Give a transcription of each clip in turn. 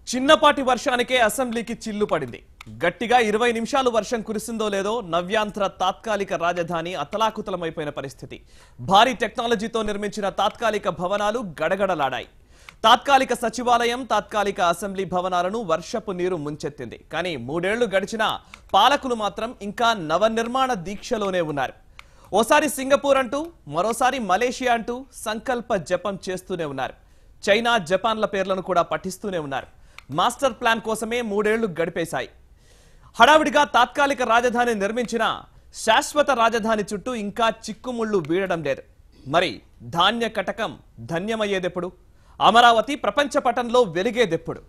చిన్నపాటి వర్షానికే అసెంబ్లీకి చిల్లు పడింది గట్టిగా ఇరవై నిమిషాలు వర్షం కురిసిందో లేదో నవ్యాంధ్ర తాత్కాలిక రాజధాని అతలాకుతలమైపోయిన పరిస్థితి భారీ టెక్నాలజీతో నిర్మించిన తాత్కాలిక భవనాలు గడగడలాడాయి తాత్కాలిక సచివాలయం తాత్కాలిక అసెంబ్లీ భవనాలను వర్షపు నీరు ముంచెత్తింది కానీ మూడేళ్లు గడిచినా పాలకులు మాత్రం ఇంకా నవనిర్మాణ దీక్షలోనే ఉన్నారు ఓసారి సింగపూర్ అంటూ మరోసారి మలేషియా అంటూ సంకల్ప జపం చేస్తూనే ఉన్నారు చైనా జపాన్ల పేర్లను కూడా పఠిస్తూనే ఉన్నారు మాస్టర్ ప్లాన్ కోసమే మూడేళ్లు గడిపేశాయి హడావిడిగా తాత్కాలిక రాజధాని నిర్మించిన శాశ్వత రాజధాని చుట్టూ ఇంకా చిక్కుముళ్ళు వీడడం లేదు మరి ధాన్య కటకం ధన్యమయ్యేదెప్పుడు అమరావతి ప్రపంచ పటంలో వెలిగేదెప్పుడు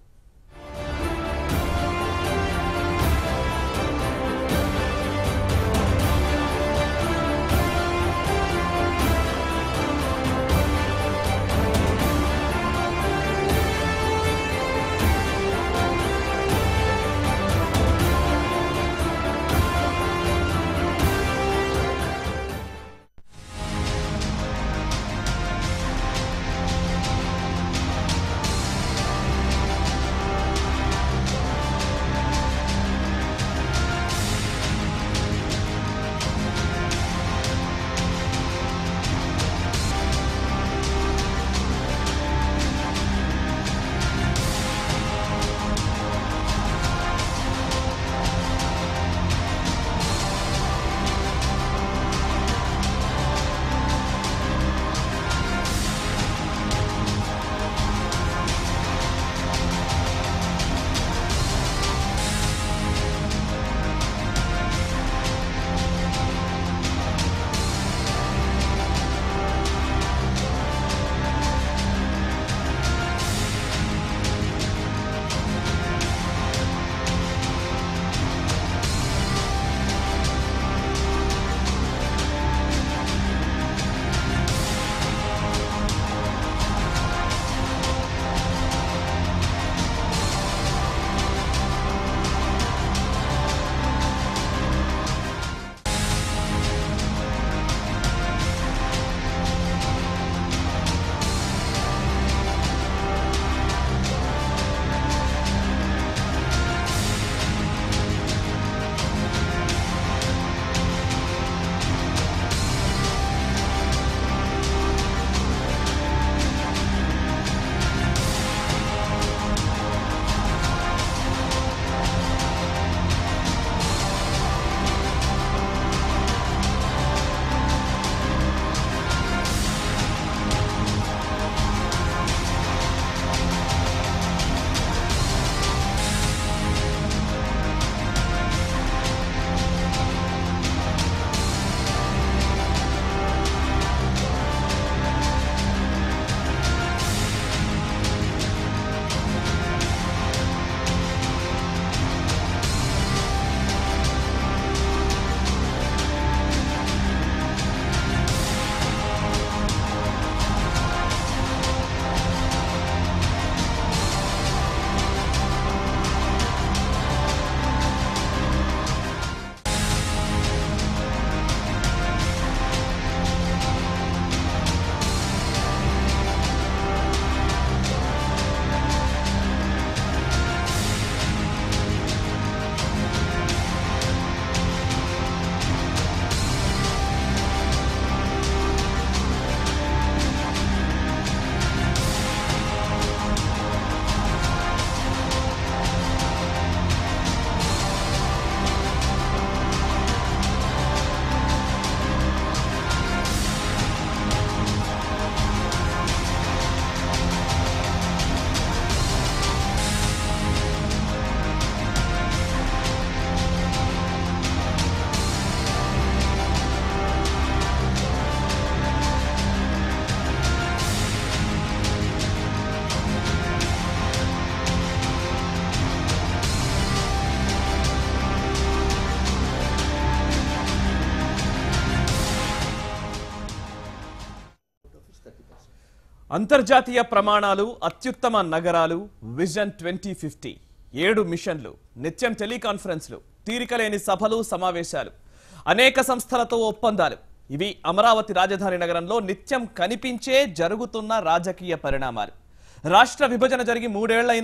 అంతర్జాతీయ ప్రమాణాలు అత్యుత్తమ నగరాలు విజన్ ట్వంటీ ఫిఫ్టీ ఏడు మిషన్లు నిత్యం టెలికాన్ఫరెన్స్లు తీరికలేని సభలు సమావేశాలు అనేక సంస్థలతో ఒప్పందాలు ఇవి అమరావతి రాజధాని నగరంలో నిత్యం కనిపించే జరుగుతున్న రాజకీయ పరిణామాలు రాష్ట్ర విభజన జరిగి మూడేళ్లైనా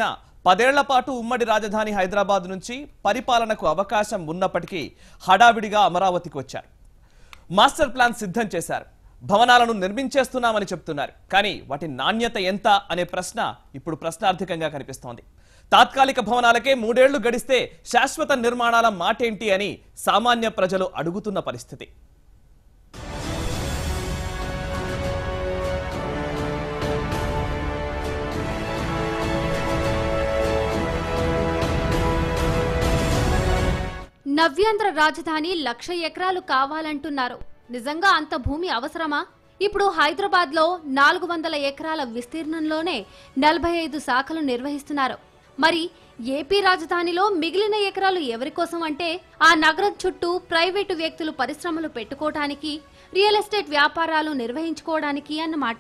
పదేళ్ల పాటు ఉమ్మడి రాజధాని హైదరాబాద్ నుంచి పరిపాలనకు అవకాశం ఉన్నప్పటికీ హడావిడిగా అమరావతికి వచ్చారు మాస్టర్ ప్లాన్ సిద్ధం చేశారు భవనాలను నిర్మించేస్తున్నామని చెప్తున్నారు కానీ వాటి నాణ్యత ఎంత అనే ప్రశ్న ఇప్పుడు ప్రశ్నార్థకంగా కనిపిస్తోంది తాత్కాలిక భవనాలకే మూడేళ్లు గడిస్తే శాశ్వత నిర్మాణాల మాటేంటి అని సామాన్య ప్రజలు అడుగుతున్న పరిస్థితి నవ్యాంధ్ర రాజధాని లక్ష ఎకరాలు కావాలంటున్నారు నిజంగా అంత భూమి అవసరమా ఇప్పుడు హైదరాబాద్ లో నాలుగు వందల ఎకరాల విస్తీర్ణంలోనే నలభై ఐదు శాఖలు నిర్వహిస్తున్నారు మరి ఏపీ రాజధానిలో మిగిలిన ఎకరాలు ఎవరి కోసం అంటే ఆ నగరం చుట్టూ ప్రైవేటు వ్యక్తులు పరిశ్రమలు పెట్టుకోవడానికి రియల్ ఎస్టేట్ వ్యాపారాలు నిర్వహించుకోవడానికి అన్నమాట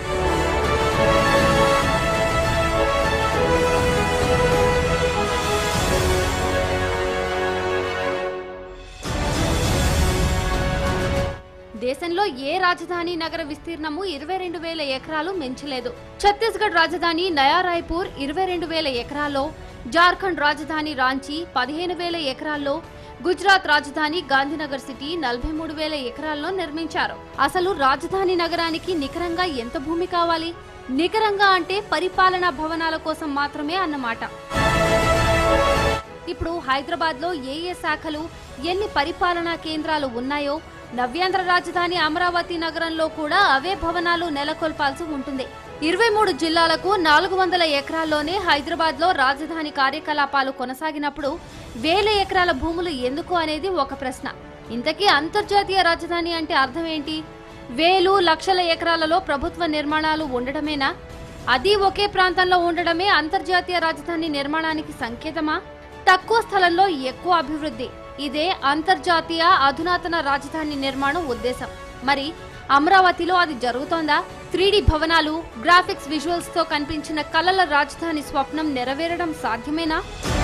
దేశంలో ఏ రాజధాని నగర విస్తీర్ణము ఇరవై రెండు వేల ఎకరాలు మించలేదు ఛత్తీస్గఢ్ రాజధాని నయా రాయ్పూర్ ఇరవై రెండు వేల ఎకరాల్లో జార్ఖండ్ రాజధాని రాంచీ పదిహేను వేల ఎకరాల్లో గుజరాత్ రాజధాని గాంధీనగర్ సిటీ నలభై మూడు వేల ఎకరాల్లో నిర్మించారు అసలు రాజధాని నగరానికి నికరంగా ఎంత భూమి కావాలి నికరంగా అంటే పరిపాలనా భవనాల కోసం మాత్రమే అన్నమాట ఇప్పుడు హైదరాబాద్ లో ఏ ఏ శాఖలు ఎన్ని పరిపాలనా కేంద్రాలు ఉన్నాయో నవ్యాంధ్ర రాజధాని అమరావతి నగరంలో కూడా అవే భవనాలు నెలకొల్పాల్సి ఉంటుంది ఇరవై మూడు జిల్లాలకు నాలుగు వందల ఎకరాల్లోనే హైదరాబాద్ లో రాజధాని కార్యకలాపాలు కొనసాగినప్పుడు వేల ఎకరాల భూములు ఎందుకు అనేది ఒక ప్రశ్న ఇంతకీ అంతర్జాతీయ రాజధాని అంటే అర్థం ఏంటి వేలు లక్షల ఎకరాలలో ప్రభుత్వ నిర్మాణాలు ఉండడమేనా అది ఒకే ప్రాంతంలో ఉండడమే అంతర్జాతీయ రాజధాని నిర్మాణానికి సంకేతమా తక్కువ స్థలంలో ఎక్కువ అభివృద్ధి ఇదే అంతర్జాతీయ అధునాతన రాజధాని నిర్మాణం ఉద్దేశం మరి అమరావతిలో అది జరుగుతోందా త్రీడీ భవనాలు గ్రాఫిక్స్ విజువల్స్ తో కనిపించిన కలల రాజధాని స్వప్నం నెరవేరడం సాధ్యమేనా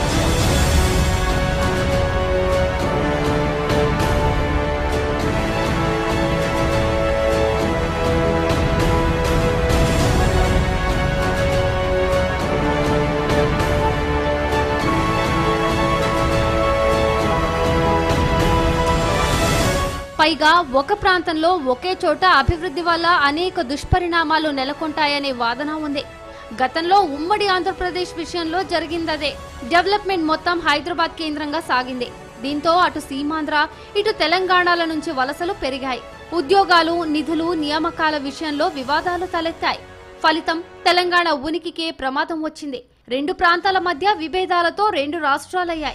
పైగా ఒక ప్రాంతంలో ఒకే చోట అభివృద్ధి వల్ల అనేక దుష్పరిణామాలు నెలకొంటాయనే వాదన ఉంది గతంలో ఉమ్మడి ఆంధ్రప్రదేశ్ విషయంలో జరిగిందదే డెవలప్మెంట్ మొత్తం హైదరాబాద్ కేంద్రంగా సాగింది దీంతో అటు సీమాంధ్ర ఇటు తెలంగాణల నుంచి వలసలు పెరిగాయి ఉద్యోగాలు నిధులు నియామకాల విషయంలో వివాదాలు తలెత్తాయి ఫలితం తెలంగాణ ఉనికికే ప్రమాదం వచ్చింది రెండు ప్రాంతాల మధ్య విభేదాలతో రెండు రాష్ట్రాలయ్యాయి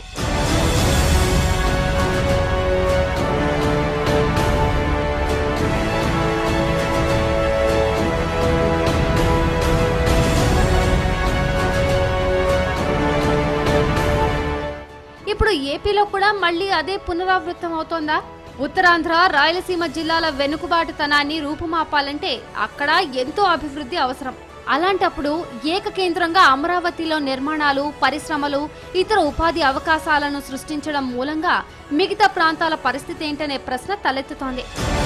ఇప్పుడు ఏపీలో కూడా మళ్ళీ అదే పునరావృతం అవుతోందా ఉత్తరాంధ్ర రాయలసీమ జిల్లాల వెనుకబాటుతనాన్ని రూపుమాపాలంటే అక్కడ ఎంతో అభివృద్ధి అవసరం అలాంటప్పుడు ఏకకేంద్రంగా అమరావతిలో నిర్మాణాలు పరిశ్రమలు ఇతర ఉపాధి అవకాశాలను సృష్టించడం మూలంగా మిగతా ప్రాంతాల పరిస్థితి ఏంటనే ప్రశ్న తలెత్తుతోంది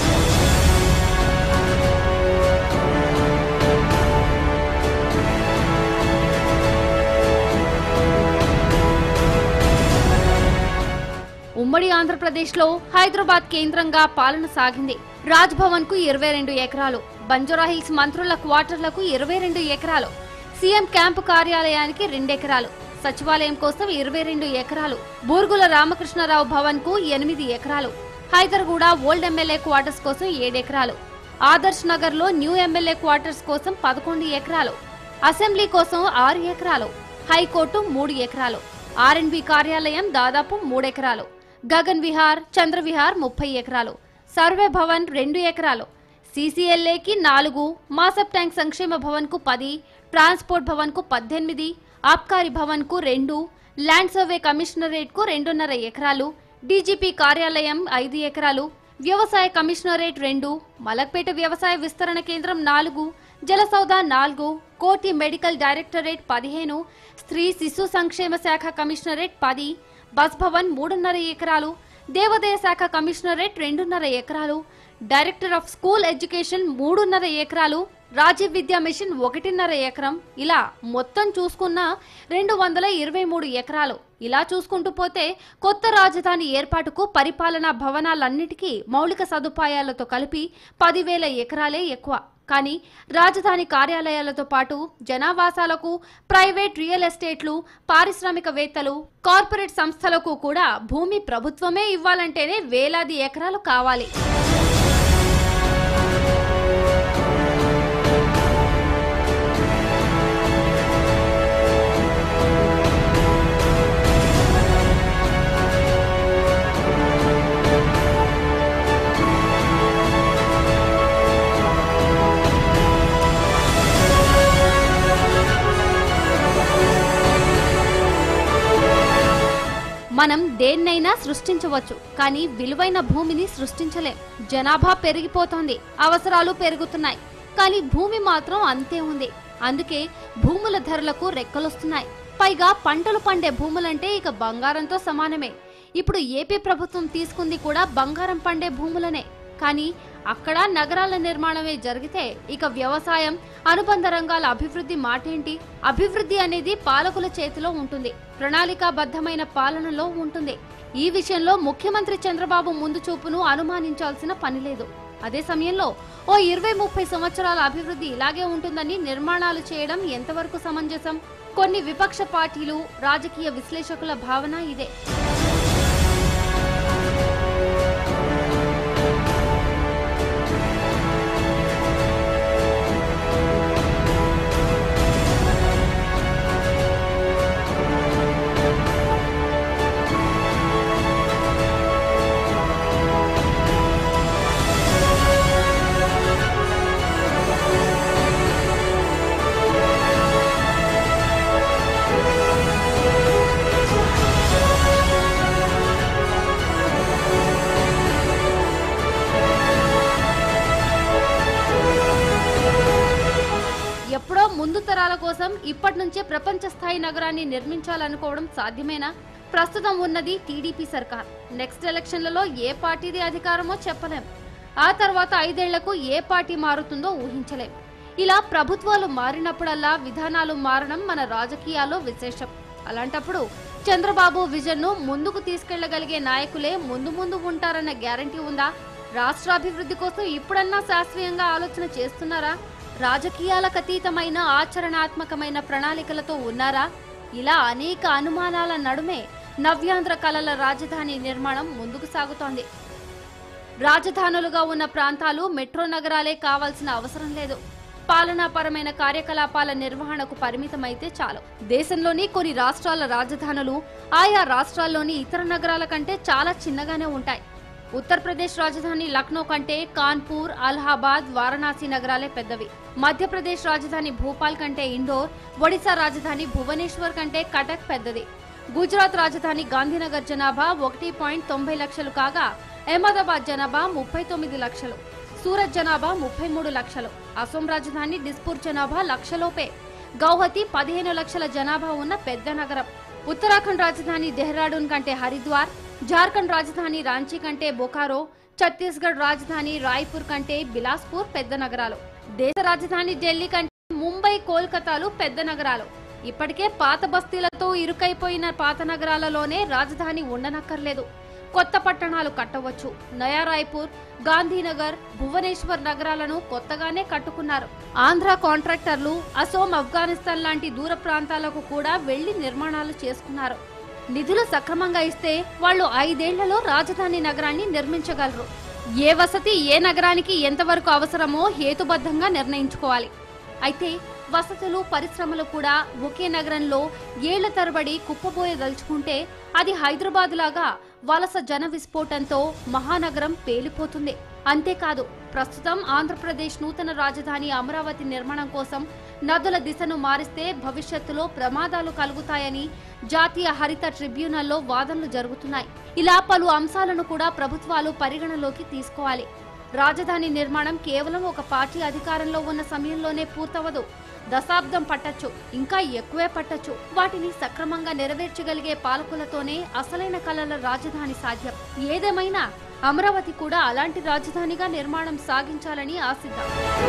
ఉమ్మడి ఆంధ్రప్రదేశ్లో హైదరాబాద్ కేంద్రంగా పాలన సాగింది రాజ్ భవన్ కు ఇరవై రెండు ఎకరాలు బంజారాహిల్స్ మంత్రుల క్వార్టర్లకు ఇరవై రెండు ఎకరాలు సీఎం క్యాంపు కార్యాలయానికి రెండెకరాలు సచివాలయం కోసం ఇరవై రెండు ఎకరాలు బూర్గుల రామకృష్ణరావు భవన్ కు ఎనిమిది ఎకరాలు హైదర్గూడ ఓల్డ్ ఎమ్మెల్యే క్వార్టర్స్ కోసం ఏడెకరాలు ఆదర్శ్ నగర్ లో న్యూ ఎమ్మెల్యే క్వార్టర్స్ కోసం పదకొండు ఎకరాలు అసెంబ్లీ కోసం ఆరు ఎకరాలు హైకోర్టు మూడు ఎకరాలు ఆర్ఎండ్బి కార్యాలయం దాదాపు మూడెకరాలు గగన్ విహార్ చంద్రవిహార్ ముప్పై ఎకరాలు సర్వే భవన్ రెండు ఎకరాలు సీసీఎల్ఏకి నాలుగు మాసప్ ట్యాంక్ సంక్షేమ భవన్ కు పది ట్రాన్స్పోర్ట్ భవన్ కు పద్దెనిమిది ఆబ్కారీ భవన్ కు రెండు ల్యాండ్ సర్వే కమిషనరేట్ కు రెండున్నర ఎకరాలు డీజీపీ కార్యాలయం ఐదు ఎకరాలు వ్యవసాయ కమిషనరేట్ రెండు మలక్పేట వ్యవసాయ విస్తరణ కేంద్రం నాలుగు జలసౌద నాలుగు కోటి మెడికల్ డైరెక్టరేట్ పదిహేను స్త్రీ శిశు సంక్షేమ శాఖ కమిషనరేట్ పది బస్ భవన్ మూడున్నర ఎకరాలు దేవాదాయ శాఖ కమిషనరేట్ రెండున్నర ఎకరాలు డైరెక్టర్ ఆఫ్ స్కూల్ ఎడ్యుకేషన్ మూడున్నర ఎకరాలు రాజీవ్ విద్యా మిషన్ ఒకటిన్నర ఎకరం ఇలా మొత్తం చూసుకున్న రెండు వందల ఇరవై మూడు ఎకరాలు ఇలా చూసుకుంటూ పోతే కొత్త రాజధాని ఏర్పాటుకు పరిపాలనా భవనాలన్నిటికీ మౌలిక సదుపాయాలతో కలిపి పదివేల ఎకరాలే ఎక్కువ కానీ రాజధాని కార్యాలయాలతో పాటు జనావాసాలకు ప్రైవేట్ రియల్ ఎస్టేట్లు పారిశ్రామికవేత్తలు కార్పొరేట్ సంస్థలకు కూడా భూమి ప్రభుత్వమే ఇవ్వాలంటేనే వేలాది ఎకరాలు కావాలి మనం దేన్నైనా సృష్టించవచ్చు కానీ విలువైన భూమిని సృష్టించలేం జనాభా పెరిగిపోతోంది అవసరాలు పెరుగుతున్నాయి కానీ భూమి మాత్రం అంతే ఉంది అందుకే భూముల ధరలకు రెక్కలొస్తున్నాయి పైగా పంటలు పండే భూములంటే ఇక బంగారంతో సమానమే ఇప్పుడు ఏపీ ప్రభుత్వం తీసుకుంది కూడా బంగారం పండే భూములనే కానీ అక్కడ నగరాల నిర్మాణమే జరిగితే ఇక వ్యవసాయం అనుబంధ రంగాల అభివృద్ధి మాటేంటి అభివృద్ధి అనేది పాలకుల చేతిలో ఉంటుంది ప్రణాళికాబద్ధమైన పాలనలో ఉంటుంది ఈ విషయంలో ముఖ్యమంత్రి చంద్రబాబు ముందు చూపును అనుమానించాల్సిన పని లేదు అదే సమయంలో ఓ ఇరవై ముప్పై సంవత్సరాల అభివృద్ధి ఇలాగే ఉంటుందని నిర్మాణాలు చేయడం ఎంతవరకు సమంజసం కొన్ని విపక్ష పార్టీలు రాజకీయ విశ్లేషకుల భావన ఇదే ఎప్పుడో ముందు తరాల కోసం ఇప్పటి నుంచే ప్రపంచ స్థాయి నగరాన్ని నిర్మించాలనుకోవడం సాధ్యమేనా ప్రస్తుతం ఉన్నది టీడీపీ సర్కార్ నెక్స్ట్ ఎలక్షన్లలో ఏ పార్టీది అధికారమో చెప్పలేం ఆ తర్వాత ఐదేళ్లకు ఏ పార్టీ మారుతుందో ఊహించలేం ఇలా ప్రభుత్వాలు మారినప్పుడల్లా విధానాలు మారడం మన రాజకీయాల్లో విశేషం అలాంటప్పుడు చంద్రబాబు విజన్ ను ముందుకు తీసుకెళ్లగలిగే నాయకులే ముందు ముందు ఉంటారన్న గ్యారంటీ ఉందా రాష్ట్రాభివృద్ధి కోసం ఇప్పుడన్నా శాస్త్రీయంగా ఆలోచన చేస్తున్నారా రాజకీయాలకు అతీతమైన ఆచరణాత్మకమైన ప్రణాళికలతో ఉన్నారా ఇలా అనేక అనుమానాల నడుమే నవ్యాంధ్ర కళల రాజధాని నిర్మాణం ముందుకు సాగుతోంది రాజధానులుగా ఉన్న ప్రాంతాలు మెట్రో నగరాలే కావాల్సిన అవసరం లేదు పాలనాపరమైన కార్యకలాపాల నిర్వహణకు పరిమితమైతే చాలు దేశంలోని కొన్ని రాష్ట్రాల రాజధానులు ఆయా రాష్ట్రాల్లోని ఇతర నగరాల కంటే చాలా చిన్నగానే ఉంటాయి ఉత్తరప్రదేశ్ రాజధాని లక్నో కంటే కాన్పూర్ అలహాబాద్ వారణాసి నగరాలే పెద్దవి మధ్యప్రదేశ్ రాజధాని భూపాల్ కంటే ఇండోర్ ఒడిశా రాజధాని భువనేశ్వర్ కంటే కటక్ పెద్దది గుజరాత్ రాజధాని గాంధీనగర్ జనాభా ఒకటి పాయింట్ తొంభై లక్షలు కాగా అహ్మదాబాద్ జనాభా ముప్పై తొమ్మిది లక్షలు సూరత్ జనాభా ముప్పై మూడు లక్షలు అసోం రాజధాని డిస్పూర్ జనాభా లక్షలోపే గౌహతి పదిహేను లక్షల జనాభా ఉన్న పెద్ద నగరం ఉత్తరాఖండ్ రాజధాని దెహ్రాడూన్ కంటే హరిద్వార్ జార్ఖండ్ రాజధాని రాంచీ కంటే బొకారో ఛత్తీస్గఢ్ రాజధాని రాయ్పూర్ కంటే బిలాస్పూర్ పెద్ద నగరాలు దేశ రాజధాని ఢిల్లీ కంటే ముంబై కోల్కతాలు పెద్ద నగరాలు ఇప్పటికే పాత బస్తీలతో ఇరుకైపోయిన పాత నగరాలలోనే రాజధాని ఉండనక్కర్లేదు కొత్త పట్టణాలు కట్టవచ్చు నయా రాయ్పూర్ గాంధీనగర్ భువనేశ్వర్ నగరాలను కొత్తగానే కట్టుకున్నారు ఆంధ్ర కాంట్రాక్టర్లు అసోం ఆఫ్ఘనిస్తాన్ లాంటి దూర ప్రాంతాలకు కూడా వెళ్లి నిర్మాణాలు చేసుకున్నారు నిధులు సక్రమంగా ఇస్తే వాళ్ళు ఐదేళ్లలో రాజధాని నగరాన్ని నిర్మించగలరు ఏ వసతి ఏ నగరానికి ఎంతవరకు అవసరమో హేతుబద్ధంగా నిర్ణయించుకోవాలి అయితే వసతులు పరిశ్రమలు కూడా ఒకే నగరంలో ఏళ్ల తరబడి కుప్పబోయదలుచుకుంటే అది హైదరాబాద్ లాగా వలస జన విస్ఫోటంతో మహానగరం పేలిపోతుంది అంతేకాదు ప్రస్తుతం ఆంధ్రప్రదేశ్ నూతన రాజధాని అమరావతి నిర్మాణం కోసం నదుల దిశను మారిస్తే భవిష్యత్తులో ప్రమాదాలు కలుగుతాయని జాతీయ హరిత ట్రిబ్యునల్లో వాదనలు జరుగుతున్నాయి ఇలా పలు అంశాలను కూడా ప్రభుత్వాలు పరిగణలోకి తీసుకోవాలి రాజధాని నిర్మాణం కేవలం ఒక పార్టీ అధికారంలో ఉన్న సమయంలోనే పూర్తవదు దశాబ్దం పట్టొచ్చు ఇంకా ఎక్కువే పట్టొచ్చు వాటిని సక్రమంగా నెరవేర్చగలిగే పాలకులతోనే అసలైన కళల రాజధాని సాధ్యం ఏదేమైనా అమరావతి కూడా అలాంటి రాజధానిగా నిర్మాణం సాగించాలని ఆశిద్దాం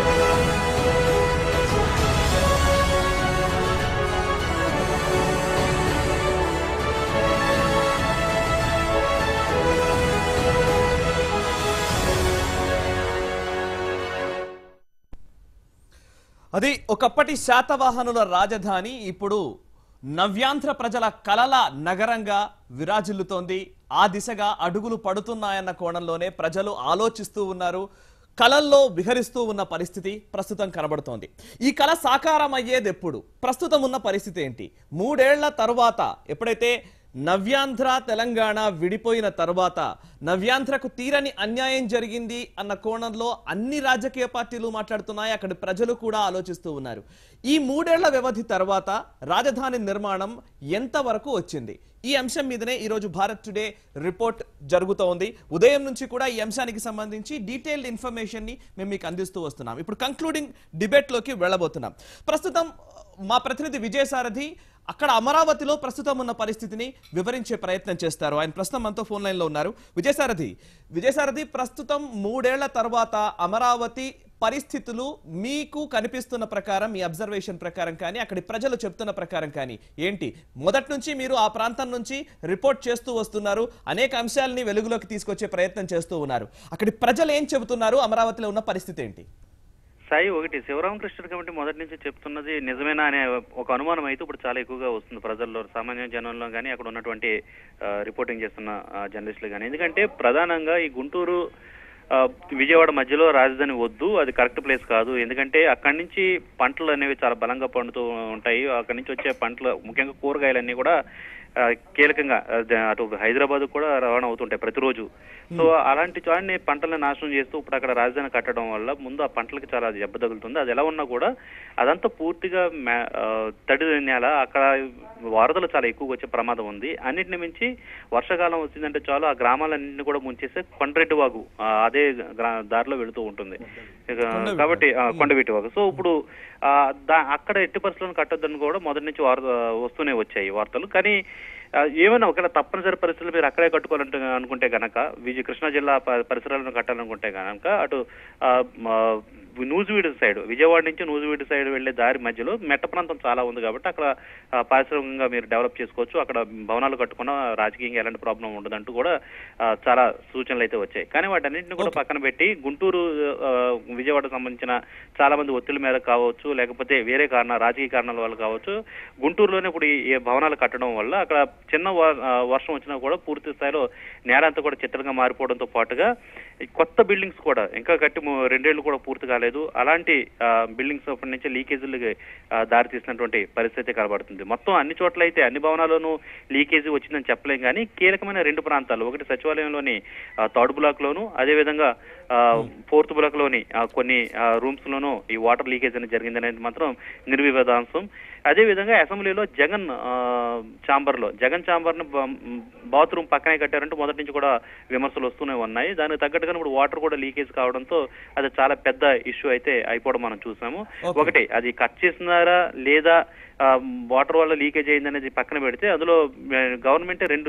అది ఒకప్పటి శాతవాహనుల రాజధాని ఇప్పుడు నవ్యాంధ్ర ప్రజల కలల నగరంగా విరాజిల్లుతోంది ఆ దిశగా అడుగులు పడుతున్నాయన్న కోణంలోనే ప్రజలు ఆలోచిస్తూ ఉన్నారు కలల్లో విహరిస్తూ ఉన్న పరిస్థితి ప్రస్తుతం కనబడుతోంది ఈ కళ సాకారం అయ్యేది ఎప్పుడు ప్రస్తుతం ఉన్న పరిస్థితి ఏంటి మూడేళ్ల తరువాత ఎప్పుడైతే నవ్యాంధ్ర తెలంగాణ విడిపోయిన తరువాత నవ్యాంధ్రకు తీరని అన్యాయం జరిగింది అన్న కోణంలో అన్ని రాజకీయ పార్టీలు మాట్లాడుతున్నాయి అక్కడి ప్రజలు కూడా ఆలోచిస్తూ ఉన్నారు ఈ మూడేళ్ల వ్యవధి తర్వాత రాజధాని నిర్మాణం ఎంతవరకు వచ్చింది ఈ అంశం మీదనే ఈరోజు భారత్ టుడే రిపోర్ట్ జరుగుతోంది ఉదయం నుంచి కూడా ఈ అంశానికి సంబంధించి డీటెయిల్డ్ ఇన్ఫర్మేషన్ ని మేము మీకు అందిస్తూ వస్తున్నాం ఇప్పుడు కంక్లూడింగ్ డిబేట్ లోకి వెళ్ళబోతున్నాం ప్రస్తుతం మా ప్రతినిధి విజయసారథి అక్కడ అమరావతిలో ప్రస్తుతం ఉన్న పరిస్థితిని వివరించే ప్రయత్నం చేస్తారు ఆయన ప్రస్తుతం మనతో ఫోన్ లైన్ లో ఉన్నారు విజయసారథి విజయసారథి ప్రస్తుతం మూడేళ్ల తర్వాత అమరావతి పరిస్థితులు మీకు కనిపిస్తున్న ప్రకారం మీ అబ్జర్వేషన్ ప్రకారం కానీ అక్కడి ప్రజలు చెప్తున్న ప్రకారం కానీ ఏంటి మొదటి నుంచి మీరు ఆ ప్రాంతం నుంచి రిపోర్ట్ చేస్తూ వస్తున్నారు అనేక అంశాలని వెలుగులోకి తీసుకొచ్చే ప్రయత్నం చేస్తూ ఉన్నారు అక్కడి ప్రజలు ఏం చెబుతున్నారు అమరావతిలో ఉన్న పరిస్థితి ఏంటి సాయి ఒకటి శివరామకృష్ణ కమిటీ మొదటి నుంచి చెప్తున్నది నిజమేనా అనే ఒక అనుమానం అయితే ఇప్పుడు చాలా ఎక్కువగా వస్తుంది ప్రజల్లో సామాన్య జనంలో కానీ అక్కడ ఉన్నటువంటి ఆ, రిపోర్టింగ్ చేస్తున్న ఆ, జర్నలిస్టులు కానీ ఎందుకంటే ప్రధానంగా ఈ గుంటూరు ఆ, విజయవాడ మధ్యలో రాజధాని వద్దు అది కరెక్ట్ ప్లేస్ కాదు ఎందుకంటే అక్కడి నుంచి పంటలు అనేవి చాలా బలంగా పండుతూ ఉంటాయి అక్కడి నుంచి వచ్చే పంటలు ముఖ్యంగా కూరగాయలన్నీ కూడా ఆ, కీలకంగా ఆ, ద- అటు హైదరాబాద్ కూడా రవాణా అవుతుంటాయి ప్రతిరోజు సో అలాంటి చోటని పంటలను నాశనం చేస్తూ ఇప్పుడు అక్కడ రాజధాని కట్టడం వల్ల ముందు ఆ పంటలకు చాలా దెబ్బ తగులుతుంది అది ఎలా ఉన్నా కూడా అదంతా పూర్తిగా మే- ఆ, తడి నేల అక్కడ వరదలు చాలా ఎక్కువగా వచ్చే ప్రమాదం ఉంది అన్నిటిని మించి వర్షాకాలం వచ్చిందంటే చాలు ఆ గ్రామాలన్నింటినీ కూడా ముంచేస్తే కొండరెడ్డి వాగు ఆ, అదే గ్రా- దారిలో వెళుతూ ఉంటుంది ఇక కొండవీటి కాబట్టి ఆ, కొండవీటి వాగు సో ఇప్పుడు ఆ, దా- అక్కడ ఎట్టి పరిస్థితులను కట్టొద్దని కూడా మొదటి నుంచి వార్త వస్తూనే వచ్చాయి వార్తలు కానీ ఆ, ఏమైనా ఒకవేళ తప్పనిసరి పరిస్థితులు మీరు అక్కడే కట్టుకోవాలంటే అనుకుంటే గనక విజయ కృష్ణా జిల్లా ప- పరిసరాలను కట్టాలనుకుంటే గనక అటు ఆ, మ- నూజివీడు సైడ్ విజయవాడ నుంచి నూజివీడు సైడ్ వెళ్లే దారి మధ్యలో మెట్ట ప్రాంతం చాలా ఉంది కాబట్టి అక్కడ ఆ, పారిశ్రామికంగా మీరు డెవలప్ చేసుకోవచ్చు అక్కడ భవనాలు కట్టుకున్న రాజకీయంగా ఎలాంటి ప్రాబ్లం ఉండదంటూ కూడా ఆ, చాలా సూచనలు అయితే వచ్చాయి కానీ వాటన్నింటిని కూడా పక్కన పెట్టి గుంటూరు ఆ, విజయవాడకు సంబంధించిన చాలా మంది ఒత్తిడి మీద కావచ్చు లేకపోతే వేరే కారణాలు రాజకీయ కారణాల వల్ల కావచ్చు గుంటూరులోనే ఇప్పుడు ఈ ఈ భవనాలు కట్టడం వల్ల అక్కడ చిన్న వ- ఆ, వర్షం వచ్చినా కూడా పూర్తి స్థాయిలో నేల అంతా కూడా చిత్రంగా మారిపోవడంతో పాటుగా ఈ కొత్త బిల్డింగ్స్ కూడా ఇంకా కట్టి ము- రెండేళ్లు కూడా పూర్తి కాలేదు అలాంటి ఆ, బిల్డింగ్స్ అప్పటి నుంచి లీకేజీలకి దారి తీసినటువంటి పరిస్థితి కనబడుతుంది మొత్తం అన్ని చోట్ల అయితే అన్ని భవనాల్లోనూ లీకేజీ వచ్చిందని చెప్పలేం కానీ కీలకమైన రెండు ప్రాంతాలు ఒకటి సచివాలయంలోని ఆ, థర్డ్ బ్లాక్ లోను అదేవిధంగా ఆ, ఫోర్త్ బ్లాక్ లోని ఆ, కొన్ని ఆ, రూమ్స్ లోనూ ఈ వాటర్ లీకేజ్ అనేది జరిగిందనేది మాత్రం నిర్వివాదాంశం అదే విధంగా అసెంబ్లీలో జగన్ ఆ, ఛాంబర్ లో జగన్ ఛాంబర్ ను బాత్రూమ్ పక్కనే కట్టారంటూ మొదటి నుంచి కూడా విమర్శలు వస్తూనే ఉన్నాయి దానికి తగ్గట్టుగా ఇప్పుడు వాటర్ కూడా లీకేజ్ కావడంతో అది చాలా పెద్ద ఇష్యూ అయితే అయిపోవడం మనం చూసాము Okay. ఒకటి అది కట్ చేస్తున్నారా లేదా వాటర్ వల్ల లీకేజ్ అయింది అనేది పక్కన పెడితే అందులో గవర్నమెంట్ రెండు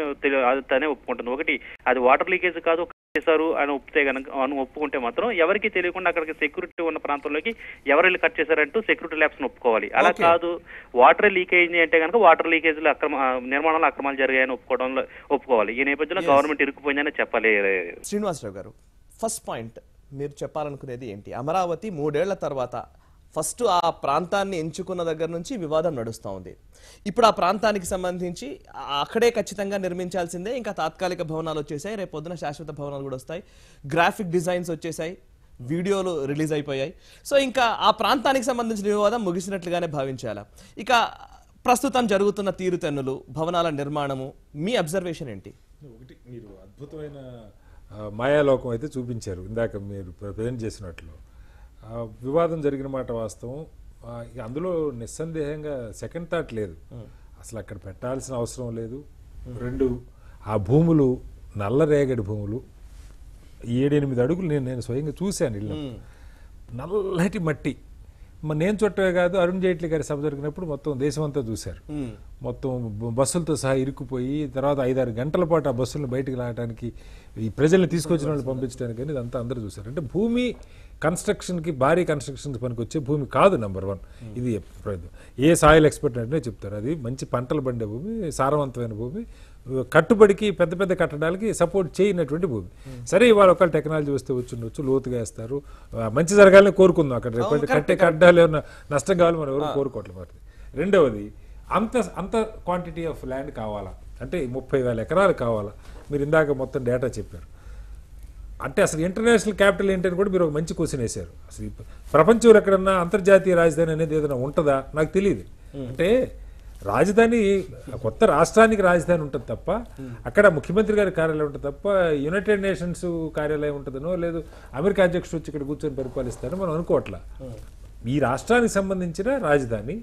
తనే ఒప్పుకుంటుంది ఒకటి అది వాటర్ లీకేజ్ కాదు cut చేశారు అని ఒప్పితే కనుక అని ఒప్పుకుంటే మాత్రం ఎవరికి తెలియకుండా అక్కడికి సెక్యూరిటీ ఉన్న ప్రాంతంలోకి ఎవరు వెళ్ళి కట్ చేశారంటూ సెక్యూరిటీ ల్యాబ్స్ ఒప్పుకోవాలి అలా Okay. కాదు వాటర్ లీక్ అయింది అంటే కనుక వాటర్ లీకేజ్ అక్రమ ఆ, నిర్మాణంలో అక్రమాలు జరిగాయని ఒప్పుకోవడంలో ఒప్పుకోవాలి ఈ నేపథ్యంలో Yes. గవర్నమెంట్ ఇరుక్కుపోయిందని చెప్పాలి శ్రీనివాసరావు గారు ఫస్ట్ పాయింట్ మీరు చెప్పాలనుకునేది ఏంటి అమరావతి మూడేళ్ల తర్వాత ఫస్ట్ ఆ ప్రాంతాన్ని ఎంచుకున్న దగ్గర నుంచి వివాదం నడుస్తూ ఉంది ఇప్పుడు ఆ ప్రాంతానికి సంబంధించి ఆ- అక్కడే ఖచ్చితంగా నిర్మించాల్సిందే ఇంకా తాత్కాలిక భవనాలు వచ్చేసాయి రేపు పొద్దున శాశ్వత భవనాలు కూడా వస్తాయి గ్రాఫిక్ డిజైన్స్ వచ్చేసాయి వీడియోలు రిలీజ్ అయిపోయాయి సో ఇంకా ఆ ప్రాంతానికి సంబంధించిన వివాదం ముగిసినట్లుగానే భావించాలా ఇక ప్రస్తుతం జరుగుతున్న తీరుతెన్నులు భవనాల నిర్మాణము మీ అబ్జర్వేషన్ ఏంటి ఒకటి మీరు అద్భుతమైన ఆ, మాయాలోకం అయితే చూపించారు ఇందాక మీరు ప్రజెంట్ చేసినట్లు ఆ, వివాదం జరిగిన మాట వాస్తవం ఆ, ఇక అందులో నిస్సందేహంగా సెకండ్ థాట్ లేదు అసలు అక్కడ పెట్టాల్సిన అవసరం లేదు రెండు ఆ భూములు నల్లరేగడి భూములు ఏడెనిమిది అడుగులు నేను నేను స్వయంగా చూశాను ఇల్లు నల్లటి మట్టి మరి నేను చుట్టమే కాదు అరుణ్ జైట్లీ గారి సభ జరిగినప్పుడు మొత్తం దేశమంతా చూశారు ఉమ్. మొత్తం బ- బస్సులతో సహా ఇరుక్కుపోయి తర్వాత ఐదారు గంటల పాటు ఆ బస్సులను బయటికి లాగడానికి ఈ ప్రజల్ని తీసుకొచ్చిన వాళ్ళు పంపించడానికి కానీ ఇదంతా అందరూ చూశారు అంటే భూమి కన్స్ట్రక్షన్కి భారీ కన్స్ట్రక్షన్ పనికి వచ్చే భూమి కాదు నెంబర్ వన్ ఇది ఎప్పుడు- ఏ సాయిల్ ఎక్స్పర్ట్ అంటే చెప్తారు అది మంచి పంటలు పండే భూమి సారవంతమైన భూమి కట్టుబడికి పెద్ద పెద్ద కట్టడాలకి సపోర్ట్ చేయనటువంటి భూమి సరే ఇవాళ ఒకళ్ళు టెక్నాలజీ వస్తే వచ్చి ఉండొచ్చు లోతుగా వేస్తారు ఆ, మంచి జరగాలని కోరుకుందాం అక్కడ రేపటి కట్టే కట్టాలు ఏమన్నా నష్టం కావాలి మనం ఎవరు కోరుకోవట్లేదు మరి రెండవది అంత అంత క్వాంటిటీ ఆఫ్ ల్యాండ్ కావాలా అంటే ముప్పై వేల ఎకరాలు కావాలా మీరు ఇందాక మొత్తం డేటా చెప్పారు అంటే అసలు ఇంటర్నేషనల్ క్యాపిటల్ ఏంటని కూడా మీరు ఒక మంచి క్వశ్చన్ వేశారు అసలు ఈ ప్రపంచంలో ఎక్కడన్నా అంతర్జాతీయ రాజధాని అనేది ఏదైనా ఉంటుందా నాకు తెలియదు అంటే రాజధాని కొత్త రాష్ట్రానికి రాజధాని ఉంటుంది తప్ప అక్కడ ముఖ్యమంత్రి గారి కార్యాలయం ఉంటుంది తప్ప యునైటెడ్ నేషన్స్ కార్యాలయం ఉంటుందనో లేదు అమెరికా అధ్యక్షుడు వచ్చి ఇక్కడ కూర్చొని పరిపాలిస్తారని మనం అనుకోవట్లా ఈ రాష్ట్రానికి సంబంధించిన రాజధాని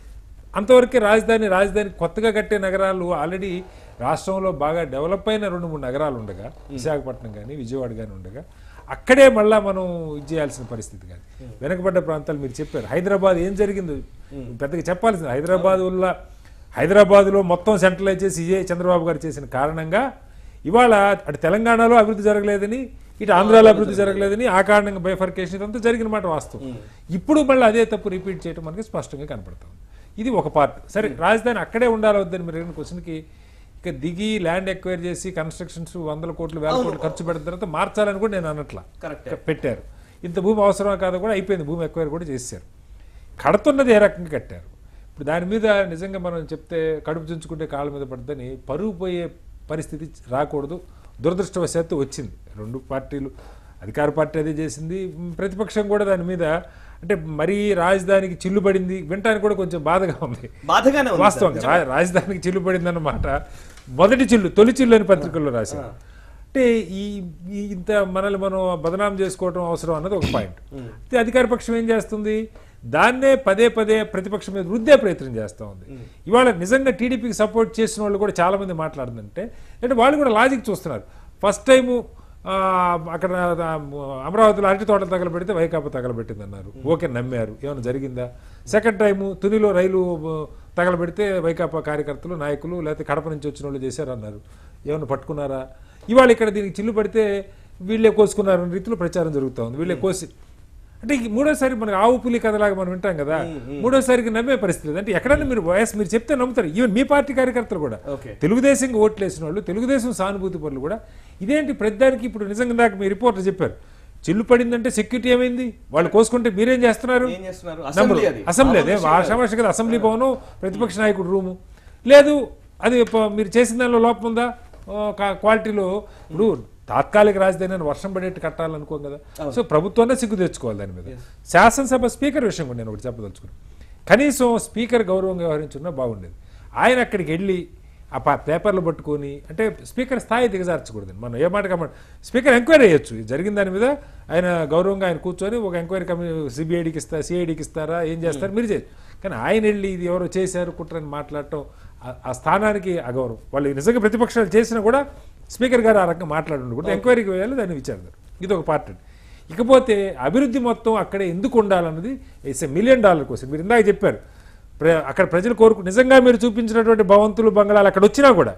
అంతవరకే రాజధాని రాజధాని కొత్తగా కట్టే నగరాలు ఆల్రెడీ రాష్ట్రంలో బాగా డెవలప్ అయిన రెండు మూడు నగరాలు ఉండగా విశాఖపట్నం కానీ విజయవాడ కానీ ఉండగా అక్కడే మళ్ళా మనం ఇది చేయాల్సిన పరిస్థితి కానీ వెనకబడ్డ ప్రాంతాలు మీరు చెప్పారు హైదరాబాద్ ఏం జరిగిందో పెద్దగా చెప్పాల్సింది హైదరాబాద్ వల్ల హైదరాబాద్లో మొత్తం సెంట్రలైజ్ చేసి ఇదే చంద్రబాబు గారు చేసిన కారణంగా ఇవాళ అటు తెలంగాణలో అభివృద్ధి జరగలేదని ఇటు ఆంధ్రాలో అభివృద్ధి జరగలేదని ఆ కారణంగా బైఫర్కేషన్ ఇదంతా జరిగిన మాట వాస్తవం ఇప్పుడు మళ్ళీ అదే తప్పు రిపీట్ చేయడం మనకి స్పష్టంగా కనపడుతుంది ఇది ఒక పార్ట్ సరే రాజధాని అక్కడే ఉండాలి వద్దని మీరు అడిగిన క్వశ్చన్కి ఇక దిగి ల్యాండ్ ఎక్వైర్ చేసి కన్స్ట్రక్షన్స్ వందల కోట్లు వేల కోట్లు ఖర్చు పెట్టిన తర్వాత మార్చాలని కూడా నేను అనట్లా Correct. పెట్టారు ఇంత భూమి అవసరమా కాదో కూడా అయిపోయింది భూమి ఎక్వైర్ కూడా చేశారు కడుతున్నది ఏ రకంగా కట్టారు ఇప్పుడు దాని మీద నిజంగా మనం చెప్తే కడుపు చుంచుకుంటే కాళ్ళ మీద పడుతుందని పరుగు పోయే పరిస్థితి రాకూడదు దురదృష్టవశాత్తు వచ్చింది రెండు పార్టీలు అధికార పార్టీ అదే చేసింది మ్, ప్రతిపక్షం కూడా దాని మీద అంటే మరీ రాజధానికి చిల్లుబడింది వినటానికి కూడా కొంచెం బాధగా ఉంది బాధగానే ఉంది సార్. వాస్తవంగా రా- రాజధానికి చిల్లు పడిందన్నమాట మొదటి చిల్లు తొలి చిల్లు అని పత్రికల్లో రాశారు అంటే ఈ ఈ ఇంత మనల్ని మనం బదనాం చేసుకోవడం అవసరం అన్నది ఒక పాయింట్ అయితే అధికార పక్షం ఏం చేస్తుంది దాన్నే పదే పదే ప్రతిపక్షం మీద రుద్దే ప్రయత్నం చేస్తూ ఉంది ఇవాళ నిజంగా టీడీపీకి సపోర్ట్ చేసిన వాళ్ళు కూడా చాలా మంది మాట్లాడుతుందంటే అంటే వాళ్ళు కూడా లాజిక్ చూస్తున్నారు ఫస్ట్ టైము ఆ, అక్కడ ఆ, అమరావతిలో అరటి తోటలు తగలబెడితే వైకాపా తగలబెట్టింది అన్నారు ఓకే నమ్మారు ఏమైనా జరిగిందా సెకండ్ టైము తునిలో రైలు ఆ, తగలబెడితే వైకాపా కార్యకర్తలు నాయకులు లేకపోతే కడప నుంచి వచ్చిన వాళ్ళు చేశారు అన్నారు ఏమైనా పట్టుకున్నారా ఇవాళ ఇక్కడ దీనికి చిల్లు పడితే వీళ్ళే కోసుకున్నారు అనే రీతిలో ప్రచారం జరుగుతూ ఉంది వీళ్ళే కోసి అంటే ఈ మూడోసారి మనకి ఆవు పులి కథలాగా మనం వింటాం కదా మూడోసారికి నమ్మే పరిస్థితి లేదు అంటే ఎక్కడన్నా మీరు వయస్ మీరు చెప్తే నమ్ముతారు ఈవెన్ మీ పార్టీ కార్యకర్తలు కూడా ఓకే తెలుగుదేశంకి ఓట్లు వేసిన వాళ్ళు తెలుగుదేశం సానుభూతి పనులు కూడా ఇదేంటి ప్రతిదానికి ఇప్పుడు నిజంగా దాకా మీ రిపోర్టర్ చెప్పారు చిల్లు పడిందంటే సెక్యూరిటీ ఏమైంది వాళ్ళు కోసుకుంటే మీరేం చేస్తున్నారు ఏం చేస్తున్నారు నంబరు- అసెంబ్లీ అది అసెంబ్లీ అదే ఆషామాషి కదా అసెంబ్లీ భవనం ప్రతిపక్ష నాయకుడు రూము లేదు అది ప- మీరు చేసిన దానిలో లోపం ఉందా ఆ, కా- క్వాలిటీలో ఇప్పుడు తాత్కాలిక రాజధాని అని వర్షం పడేట్టు కట్టాలనుకోం కదా సో ప్రభుత్వాన్ని సిగ్గు తెచ్చుకోవాలి దాని మీద శాసనసభ స్పీకర్ విషయం కూడా నేను ఒకటి చెప్పదలుచుకున్నాను కనీసం స్పీకర్ గౌరవంగా వ్యవహరించున్నా బాగుండేది ఆయన అక్కడికి వెళ్ళి ఆ పా- పేపర్లు పట్టుకొని అంటే స్పీకర్ స్థాయి దిగజార్చకూడదు మనం ఏ మాట కమాట స్పీకర్ ఎంక్వైరీ చేయొచ్చు ఇది జరిగిన దాని మీద ఆయన గౌరవంగా ఆయన కూర్చొని ఒక ఎంక్వైరీ కమి సిబిఐడికి ఇస్తా సిఐడికి ఇస్తారా ఏం చేస్తారు మీరు చేయొచ్చు కానీ ఆయన వెళ్ళి ఇది ఎవరో చేశారు కుట్రని మాట్లాడటం ఆ- ఆ స్థానానికి అగౌరవం వాళ్ళు నిజంగా ప్రతిపక్షాలు చేసినా కూడా స్పీకర్ గారు ఆ రకంగా మాట్లాడండి కూడా ఎంక్వైరీకి వేయాలి దాన్ని విచారిస్తారు ఇది ఒక పార్ట్ అండి ఇకపోతే అభివృద్ధి మొత్తం అక్కడే ఎందుకు ఉండాలన్నది it's a million dollar question మీరు ఇందాక చెప్పారు ప్ర- అక్కడ ప్రజలు కోరుకు నిజంగా మీరు చూపించినటువంటి భవంతులు బంగళాలు అక్కడ వచ్చినా కూడా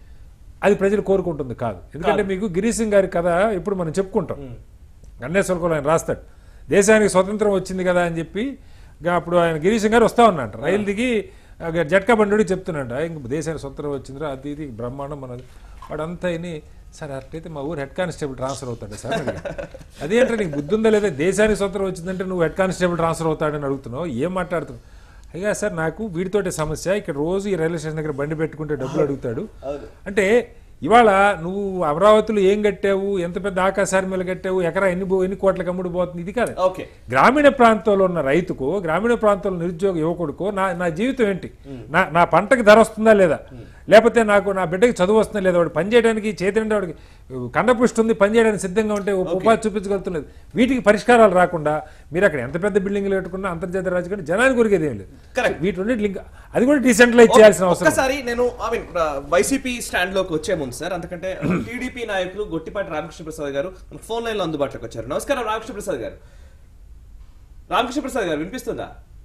అది ప్రజలు కోరుకుంటుంది కాదు ఎందుకంటే మీకు గిరీష్ సింగ్ గారి కథ ఇప్పుడు మనం చెప్పుకుంటాం గణేశ్వర కులం ఆయన రాస్తాడు దేశానికి స్వతంత్రం వచ్చింది కదా అని చెప్పి ఇంకా అప్పుడు ఆయన గిరీష్ సింగ్ గారు వస్తా ఉన్నట్టు రైలు దిగి ఆ జట్కా బండి చెప్తున్నాడు ఇంక దేశానికి స్వతంత్రం వచ్చిందిరా అది ఇది బ్రహ్మాండం మనది వాడంతా అయిని సార్ అట్లయితే మా ఊరు హెడ్ కానిస్టేబుల్ ట్రాన్స్ఫర్ అవుతాడు సార్ అని అడిగాడు. అదేంటే నీకు బుద్ధి ఉందా లేదా దేశానికి స్వతంత్రం వచ్చిందంటే నువ్వు హెడ్ కానిస్టేబుల్ ట్రాన్స్ఫర్ అవుతాడని అడుగుతున్నావు ఏం మాట్లాడుతున్నావు అయ్యా సార్ నాకు వీడితోటి సమస్య ఇక్కడ రోజు ఈ రైల్వే స్టేషన్ దగ్గర బండి పెట్టుకుంటే డబ్బులు అడుగుతాడు అంటే ఇవాళ నువ్వు అమరావతిలో ఏం కట్టావు ఎంత పెద్ద ఆకాశాల మీద కట్టావు ఎకరా ఎన్ని బో- ఎన్ని కోట్లకు అమ్ముడు పోతుంది ఇది కాదు ఓకే గ్రామీణ ప్రాంతంలో ఉన్న రైతుకో గ్రామీణ ప్రాంతంలో నిరుద్యోగ యువకుడికో నా నా జీవితం ఏంటి నా నా పంటకి ధర వస్తుందా లేదా లేకపోతే నాకు నా బిడ్డకి చదువు వస్తుందా లేదా వాడు పని చేయడానికి చేతి నిండా వాడికి కండపుష్టి ఉంది పని చేయడానికి సిద్ధంగా ఉంటే ఉ- ఉపాధి చూపించగలుగుతులేదు వీటికి పరిష్కారాలు రాకుండా మీరు అక్కడ ఎంత పెద్ద బిల్డింగ్లు కట్టుకున్నా అంతర్జాతీయ రాజకీయం జనానికి కొరికేది ఏం లేదు Correct. వీటి లింక్ అది కూడా డీసెంట్రలైజ్ చేయాల్సిన అవసరం ఉంది. ఒక్కసారి నేను ఐ మీన్ వైసీపీ స్టాండ్ లోకి వచ్చే ముందు సార్ అంతకంటే టీడీపీ నాయకులు గొట్టిపాటి రామకృష్ణ ప్రసాద్ గారు ఫోన్ లైన్ లో అందుబాటులోకి వచ్చారు నమస్కారం రామకృష్ణ ప్రసాద్ గారు రామకృష్ణ ప్రసాద్ గారు వినిపిస్తుందా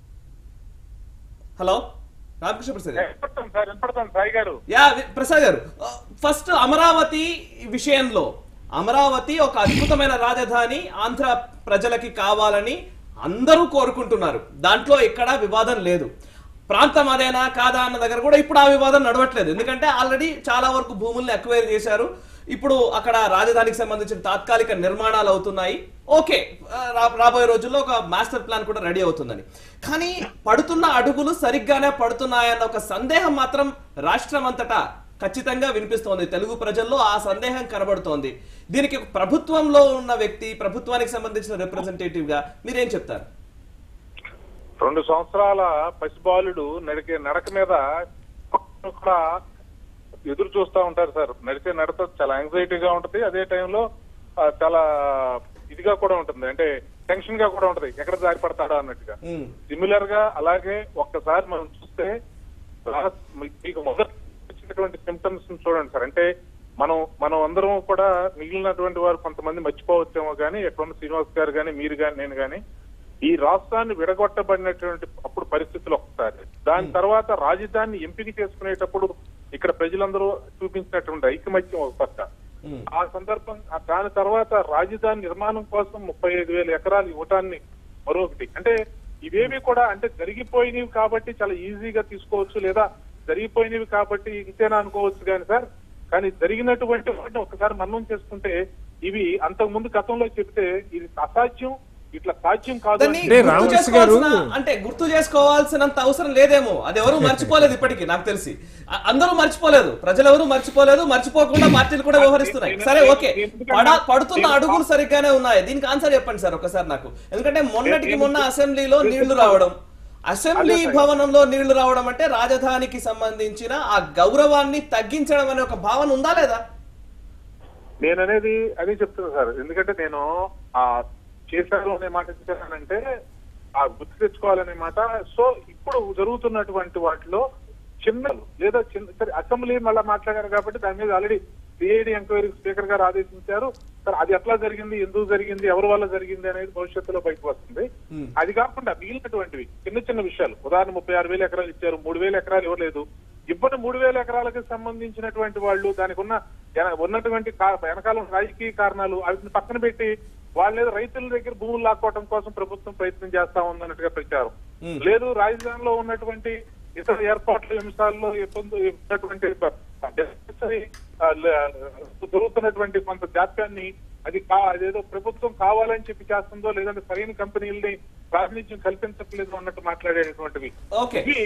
హలో రామకృష్ణ ప్రసాద్ గారు వినపడతాం సార్ వినపడతాం సాయి గారు యా వి- ప్రసాద్ గారు ఫస్ట్ అమరావతి విషయంలో అమరావతి ఒక అద్భుతమైన రాజధాని ఆంధ్ర ప్రజలకి కావాలని అందరూ కోరుకుంటున్నారు దాంట్లో ఎక్కడా వివాదం లేదు ప్రాంతం అదేనా కాదా అన్న దగ్గర కూడా ఇప్పుడు ఆ వివాదం నడవట్లేదు ఎందుకంటే ఆల్రెడీ చాలా వరకు భూముల్ని అక్వైర్ చేశారు ఇప్పుడు అక్కడ రాజధానికి సంబంధించిన తాత్కాలిక నిర్మాణాలు అవుతున్నాయి ఓకే ఆ, రా- రాబోయే రోజుల్లో ఒక మాస్టర్ ప్లాన్ కూడా రెడీ అవుతుందని కానీ పడుతున్న అడుగులు సరిగ్గానే పడుతున్నాయన్న ఒక సందేహం మాత్రం రాష్ట్రం అంతటా ఖచ్చితంగా వినిపిస్తోంది తెలుగు ప్రజల్లో ఆ సందేహం కనబడుతోంది దీనికి ప్రభుత్వంలో ఉన్న వ్యక్తి ప్రభుత్వానికి సంబంధించిన రిప్రజెంటేటివ్ గా మీరేం చెప్తారు రెండు సంవత్సరాల పసిబాలుడు నడికే నడక మీద కూడా ఎదురు చూస్తా ఉంటారు సార్ నడిచే నడత చాలా యాంగ్జైటీగా ఉంటది అదే టైంలో ఆ, చాలా ఇదిగా కూడా ఉంటుంది అంటే టెన్షన్ గా కూడా ఉంటది ఎక్కడ జారి పడతాడా అన్నట్టుగా ఉమ్, సిమిలర్ గా అలాగే ఒక్కసారి మనం చూస్తే లాస్ట్ మీకు మొదటి వచ్చినటువంటి సిమ్టమ్స్ చూడండి సార్ అంటే మనం మనం అందరం కూడా మిగిలినటువంటి వారు కొంతమంది మర్చిపోవచ్చేమో కానీ ఎక్కడ ఉన్న శ్రీనివాస్ గారు కానీ మీరు కానీ నేను కానీ ఈ రాష్ట్రాన్ని విడగొట్టబడినటువంటి అప్పుడు పరిస్థితులు ఒకసారి దాని తర్వాత రాజధానిని ఎంపిక చేసుకునేటప్పుడు ఇక్కడ ప్రజలందరూ చూపించినటువంటి ఐకమత్యం ఒక పక్క ఉమ్, ఆ సందర్భం ఆ దాని తర్వాత రాజధాని నిర్మాణం కోసం ముప్పై ఐదు వేల ఎకరాలు ఇవ్వటాన్ని మరొకటి అంటే ఇవేవి కూడా అంటే జరిగిపోయినవి కాబట్టి చాలా ఈజీగా తీసుకోవచ్చు లేదా జరిగిపోయినవి కాబట్టి ఇంతేనా అనుకోవచ్చు కానీ సార్ కానీ జరిగినటువంటి వాటిని ఒకసారి మన్నం చేసుకుంటే ఇవి అంతకు ముందు గతంలో చెప్తే ఇది అసాధ్యం ఇట్లా సాధ్యం కాదు దాన్ని అని అంటే గుర్తు రామకృష్ణ గారు- చేసుకోవాల్సిన- అంటే గుర్తు చేసుకోవాల్సినంత అవసరం లేదేమో అది ఎవరు మర్చిపోలేదు ఇప్పటికీ నాకు తెలిసి అ- అందరూ మర్చిపోలేదు ప్రజలు ఎవరు మర్చిపోలేదు మర్చిపోకుండా పార్టీలు కూడా వ్యవహరిస్తున్నాయి సరే ఓకే పడ- పడుతున్న అడుగులు సరిగ్గానే ఉన్నాయి దీనికి ఆన్సర్ చెప్పండి సార్ ఒకసారి నాకు ఎందుకంటే మొన్నటికి మొన్న అసెంబ్లీలో నీళ్లు రావడం అసెంబ్లీ భవనంలో నీళ్లు రావడం అంటే రాజధానికి సంబంధించిన ఆ గౌరవాన్ని తగ్గించడం అనే ఒక భావన ఉందా లేదా నేను అనేది అదే చెప్తున్నా సార్ ఎందుకంటే నేను ఆ చేశారు అనే మాట చెప్పానంటే ఆ గుర్తు తెచ్చుకోవాలనే మాట సో ఇప్పుడు జరుగుతున్నటువంటి వాటిలో చిన్న లేదా చిన్న సరే అసెంబ్లీ మళ్ళీ మాట్లాడారు కాబట్టి దాని మీద ఆల్రెడీ సిఐడి ఎంక్వైరీ స్పీకర్ గారు ఆదేశించారు సరే అది ఎట్లా జరిగింది ఎందుకు జరిగింది ఎవరి వల్ల జరిగింది అనేది భవిష్యత్తులో బయటకు వస్తుంది Hmm. అది కాకుండా మిగిలినటువంటివి చిన్న చిన్న విషయాలు ఉదాహరణ ముప్పై ఆరు వేల ఎకరాలు ఇచ్చారు మూడు వేల ఎకరాలు ఇవ్వలేదు ఇవ్వని మూడు వేల ఎకరాలకు సంబంధించినటువంటి వాళ్ళు దానికి ఉన్న ఎన- ఉన్నటువంటి కా- వెనకాల ఉన్న రాజకీయ కారణాలు వాటిని పక్కన పెట్టి వాళ్ళ ఏదో రైతుల దగ్గర భూములు లాక్కోవడం కోసం ప్రభుత్వం ప్రయత్నం చేస్తా ఉందన్నట్టుగా ప్రచారం Hmm. లేదు రాజధానిలో ఉన్నటువంటి ఇతర ఏర్పాట్ల అంశాల్లో ఇబ్బంది ఉన్నటువంటి necessary, ఆ, ల- జరుగుతున్నటువంటి కొంత జాప్యాన్ని అది కా అదేదో ప్రభుత్వం కావాలని చెప్పి చేస్తుందో లేదంటే సరైన కంపెనీలని ప్రాతినిధ్యం కల్పించట్లేదు అన్నట్టు మాట్లాడేటువంటివి ఓకే ఇవి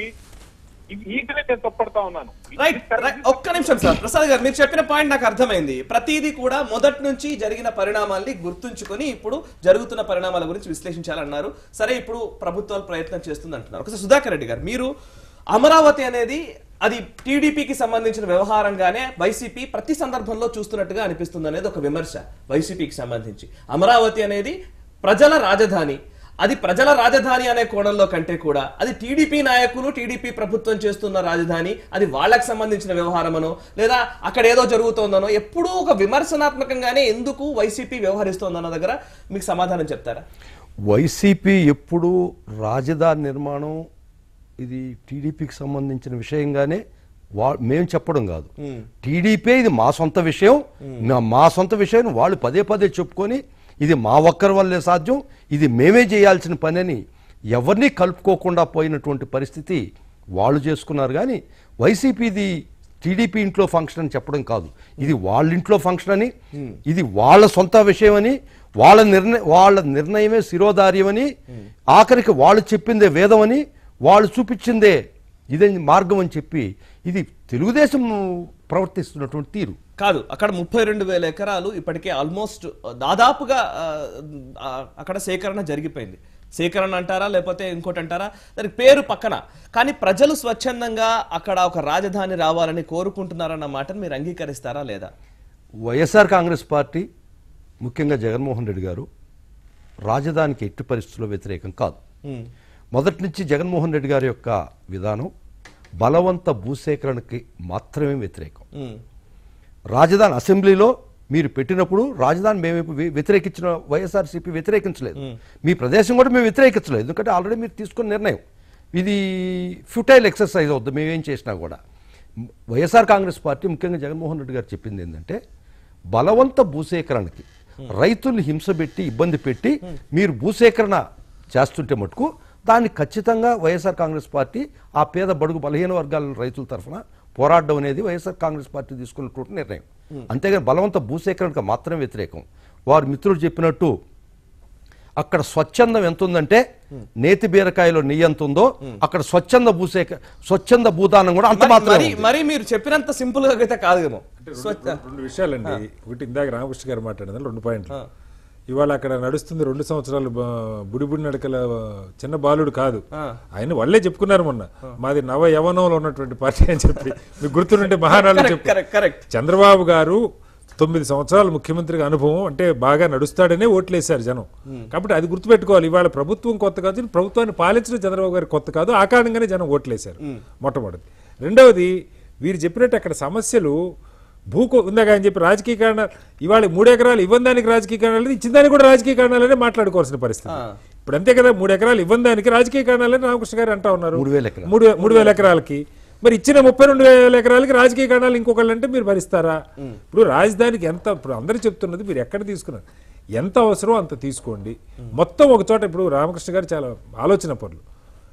ఇవి ఈగనే నేను తప్పడతా ఉన్నాను రైట్ రైట్. ఒక్క నిమిషం సార్ ప్రసాద్ గారు మీరు చెప్పిన పాయింట్ నాకు అర్థమైంది ప్రతిదీ కూడా మొదటి నుంచి జరిగిన పరిణామాల్ని గుర్తుంచుకొని ఇప్పుడు జరుగుతున్న పరిణామాల గురించి విశ్లేషించాలన్నారు సరే ఇప్పుడు ప్రభుత్వాలు ప్రయత్నం చేస్తుంది అంటున్నారు ఒకసారి సుధాకర్ రెడ్డి గారు మీరు అమరావతి అనేది అది టీడీపీకి సంబంధించిన వ్యవహారంగానే వైసీపీ ప్రతి సందర్భంలో చూస్తున్నట్టుగా అనిపిస్తుంది అనేది ఒక విమర్శ వైసీపీకి సంబంధించి అమరావతి అనేది ప్రజల రాజధాని అది ప్రజల రాజధాని అనే కోణంలో కంటే కూడా అది టీడీపీ నాయకులు టీడీపీ ప్రభుత్వం చేస్తున్న రాజధాని అది వాళ్ళకి సంబంధించిన వ్యవహారమనో లేదా అక్కడ ఏదో జరుగుతోందనో ఎప్పుడూ ఒక విమర్శనాత్మకంగానే ఎందుకు వైసీపీ వ్యవహరిస్తోందన్న దగ్గర మీకు సమాధానం చెప్తారా వైసీపీ ఎప్పుడు రాజధాని నిర్మాణం ఇది టీడీపీకి సంబంధించిన విషయంగానే వా మేము చెప్పడం కాదు టీడీపీ ఇది మా సొంత విషయం నా- మా సొంత విషయం వాళ్ళు పదే పదే చెప్పుకొని ఇది మా ఒక్కరి వల్లే సాధ్యం ఇది మేమే చేయాల్సిన పని అని ఎవరిని కలుపుకోకుండా పోయినటువంటి పరిస్థితి వాళ్ళు చేసుకున్నారు కానీ వైసీపీది టీడీపీ ఇంట్లో ఫంక్షన్ అని చెప్పడం కాదు ఇది వాళ్ళ ఇంట్లో ఫంక్షన్ అని ఇది వాళ్ళ సొంత విషయం అని వాళ్ళ నిర్ణయం వాళ్ళ నిర్ణయమే శిరోధార్యమని ఆఖరికి వాళ్ళు చెప్పిందే వేదం అని వాళ్ళు చూపించిందే ఇదే మార్గం అని చెప్పి ఇది తెలుగుదేశం ప్రవర్తిస్తున్నటువంటి తీరు కాదు అక్కడ ముప్పై రెండు వేల ఎకరాలు ఇప్పటికే ఆల్మోస్ట్ దాదాపుగా ఆ, ఆ, అక్కడ సేకరణ జరిగిపోయింది సేకరణ అంటారా లేకపోతే ఇంకోటి అంటారా దానికి పేరు పక్కన కానీ ప్రజలు స్వచ్ఛందంగా అక్కడ ఒక రాజధాని రావాలని కోరుకుంటున్నారన్న మాటను మీరు అంగీకరిస్తారా లేదా వైఎస్ఆర్ కాంగ్రెస్ పార్టీ ముఖ్యంగా జగన్మోహన్ రెడ్డి గారు రాజధానికి ఎట్టి పరిస్థితుల్లో వ్యతిరేకం కాదు ఉమ్, మొదటి నుంచి జగన్మోహన్ రెడ్డి గారి యొక్క విధానం బలవంత భూసేకరణకి మాత్రమే వ్యతిరేకం ఉమ్, రాజధాని అసెంబ్లీలో మీరు పెట్టినప్పుడు రాజధాని మేము వ్య- వ్యతిరేకించిన వైఎస్ఆర్సీపీ వ్యతిరేకించలేదు మీ ప్రదేశం కూడా మేము వ్యతిరేకించలేదు ఎందుకంటే ఆల్రెడీ మీరు తీసుకున్న నిర్ణయం ఇది ఫ్యూటైల్ ఎక్సర్సైజ్ అవుద్ది మేమేం చేసినా కూడా వైఎస్ఆర్ కాంగ్రెస్ పార్టీ ముఖ్యంగా జగన్మోహన్ రెడ్డి గారు చెప్పింది ఏంటంటే బలవంత భూసేకరణకి రైతుల్ని హింసపెట్టి ఇబ్బంది పెట్టి మీరు భూసేకరణ చేస్తుంటే మటుకు దాన్ని ఖచ్చితంగా వైఎస్ఆర్ కాంగ్రెస్ పార్టీ ఆ పేద బడుగు బలహీన వర్గాల రైతుల తరఫున పోరాడడం అనేది వైఎస్ఆర్ కాంగ్రెస్ పార్టీ తీసుకున్నటువంటి నిర్ణయం అంతేగాని బలవంత భూసేకరణకు మాత్రమే వ్యతిరేకం వారు మిత్రులు చెప్పినట్టు అక్కడ స్వచ్ఛందం ఎంత ఉందంటే నేతి బీరకాయలో నెయ్యి ఎంత ఉందో అక్కడ స్వచ్ఛంద భూసేక స్వచ్ఛంద భూదానం కూడా అంత మరి- మాత్రమే మరి ఉంది. మరి మీరు చెప్పినంత సింపుల్ గా అయితే కాదేమో స్వచ్ఛ రెండు విషయాలండి ఒకటి ఇందాక రామకృష్ణ గారు మాట్లాడింది రెండు పాయింట్లు ఇవాళ అక్కడ నడుస్తుంది రెండు సంవత్సరాలు బ- బుడి బుడి నడకల చిన్న బాలుడు కాదు ఆయన వాళ్ళే చెప్పుకున్నారు మొన్న మాది నవ యవనంలో ఉన్నటువంటి పార్టీ అని చెప్పి మీకు గుర్తుంటే మహానాడు కరెక్ట్ చెప్పు కరెక్ట్ కరెక్ట్ చంద్రబాబు గారు తొమ్మిది సంవత్సరాలు ముఖ్యమంత్రిగా అనుభవం అంటే బాగా నడుస్తాడనే ఓట్లేశారు జనం కాబట్టి అది గుర్తుపెట్టుకోవాలి ఇవాళ ప్రభుత్వం కొత్త కాదు ప్రభుత్వాన్ని పాలించడం చంద్రబాబు గారు కొత్త కాదు ఆ కారణంగానే జనం ఓట్లేశారు మొట్టమొదటి రెండవది వీరు చెప్పినట్టు అక్కడ సమస్యలు భూకో ఇందాక ఆయన చెప్పి రాజకీయ కారణాలు ఇవాళ మూడు ఎకరాలు ఇవ్వని దానికి రాజకీయ కారణాలు లేదు, ఇచ్చిన దానికి కూడా రాజకీయ కారణాలనే మాట్లాడుకోవాల్సిన పరిస్థితి ఇప్పుడు అంతే కదా మూడు ఎకరాలు ఇవ్వని దానికి రాజకీయ కారణాలని రామకృష్ణ గారు అంటా ఉన్నారు మూడు వేల ఎకరాలు. మూడు మూడు వేల ఎకరాలకి మరి ఇచ్చిన ముప్పై రెండు వేల ఎకరాలకి రాజకీయ కారణాలు ఇంకొకళ్ళు అంటే మీరు భరిస్తారా ఇప్పుడు రాజధానికి ఎంత ఇప్పుడు అందరూ చెప్తున్నది మీరు ఎక్కడ తీసుకున్నారు ఎంత అవసరమో అంత తీసుకోండి మొత్తం ఒక చోట ఇప్పుడు రామకృష్ణ గారు చాలా ఆలోచన పనులు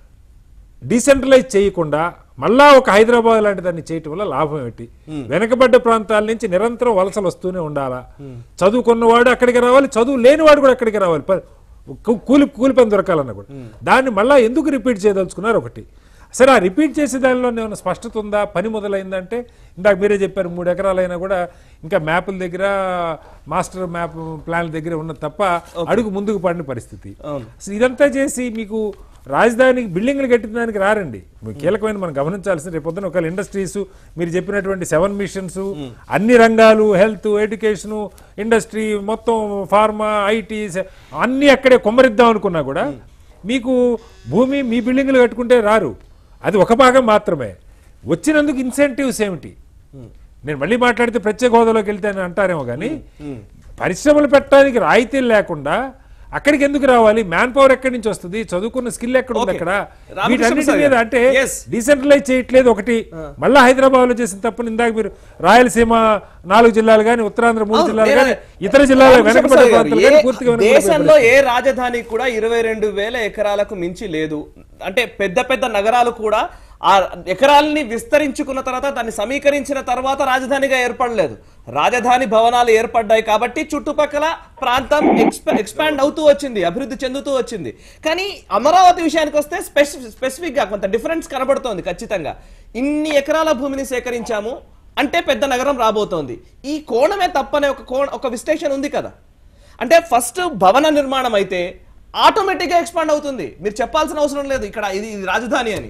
డీసెంట్రలైజ్ చేయకుండా మళ్ళా ఒక హైదరాబాద్ లాంటి దాన్ని చేయటం వల్ల లాభం ఏంటి వెనకబడ్డ ప్రాంతాల నుంచి నిరంతరం వలసలు వస్తూనే ఉండాలా చదువుకున్నవాడు అక్కడికి రావాలి చదువు లేనివాడు కూడా అక్కడికి రావాలి ప- కూ- కూలి కూలి పని దొరకాలన్నా కూడా దాన్ని మళ్ళా ఎందుకు రిపీట్ చేయదలుచుకున్నారు ఒకటి సరే ఆ రిపీట్ చేసే దానిలో ఏమైనా స్పష్టత ఉందా పని మొదలైందంటే ఇందాక మీరే చెప్పారు మూడు ఎకరాలైనా కూడా ఇంకా మ్యాపుల దగ్గర మాస్టర్ మ్యాప్ ప్లాన్ దగ్గర ఉన్నది తప్ప అడుగు ముందుకు పడిన పరిస్థితి అసలు ఇదంతా చేసి మీకు రాజధానికి బిల్డింగ్లు కట్టిన దానికి రారండి మీకు కీలకమైన మనం గమనించాల్సింది రేపు పొద్దున ఒకవేళ ఇండస్ట్రీస్ మీరు చెప్పినటువంటి సెవెన్ మిషన్స్ అన్ని రంగాలు హెల్త్ ఎడ్యుకేషన్ ఇండస్ట్రీ మొత్తం ఫార్మా ఐటీ అన్ని అక్కడే కొమ్మరిద్దాం అనుకున్నా కూడా మీకు భూమి మీ బిల్డింగ్లు కట్టుకుంటే రారు అది ఒక భాగం మాత్రమే వచ్చినందుకు ఇన్సెంటివ్స్ ఏమిటి నేను మళ్ళీ మాట్లాడితే ప్రత్యేక హోదాలోకి వెళ్తే అని అంటారేమో కానీ పరిశ్రమలు పెట్టడానికి రాయితీలు లేకుండా అక్కడికి ఎందుకు రావాలి మ్యాన్ పవర్ ఎక్కడి నుంచి వస్తుంది చదువుకున్న స్కిల్ ఎక్కడ ఉంది Okay. అక్కడ రామకృష్ణ వీటన్నిటి ప్రసాద్ మీద గారు. అంటే Yes. డీసెంట్రలైజ్ చేయట్లేదు ఒకటి మళ్ళా హైదరాబాద్ లో చేసిన తప్పని ఇందాక మీరు రాయలసీమ నాలుగు జిల్లాలు కానీ ఉత్తరాంధ్ర మూడు అవును, జిల్లాలు నేను- కానీ ఇతర జిల్లాలు రామకృష్ణ వెనకబడ్డ ప్రసాద్ గారు, ప్రాంతాలు ఏ- కానీ పూర్తిగా వెనకబడిపోయే దేశంలో పరిస్థితి. ఏ రాజధాని కూడా ఇరవై రెండు వేల ఎకరాలకు మించి లేదు అంటే పెద్ద పెద్ద నగరాలు కూడా ఆ ఎకరాలని విస్తరించుకున్న తర్వాత దాన్ని సమీకరించిన తర్వాత రాజధానిగా ఏర్పడలేదు రాజధాని భవనాలు ఏర్పడ్డాయి కాబట్టి చుట్టుపక్కల ప్రాంతం ఎక్స్పాండ్ అవుతూ వచ్చింది అభివృద్ధి చెందుతూ వచ్చింది కానీ అమరావతి విషయానికి వస్తే స్పెసిఫిక్ స్పెసిఫిక్ గా కొంత డిఫరెన్స్ కనబడుతోంది ఖచ్చితంగా ఇన్ని ఎకరాల భూమిని సేకరించాము అంటే పెద్ద నగరం రాబోతోంది ఈ కోణమే తప్పనే ఒక కోణ ఒక విశ్లేషణ ఉంది కదా అంటే ఫస్ట్ భవన నిర్మాణం అయితే ఆటోమేటిక్ గా ఎక్స్పాండ్ అవుతుంది మీరు చెప్పాల్సిన అవసరం లేదు ఇక్కడ ఇది ఇది రాజధాని అని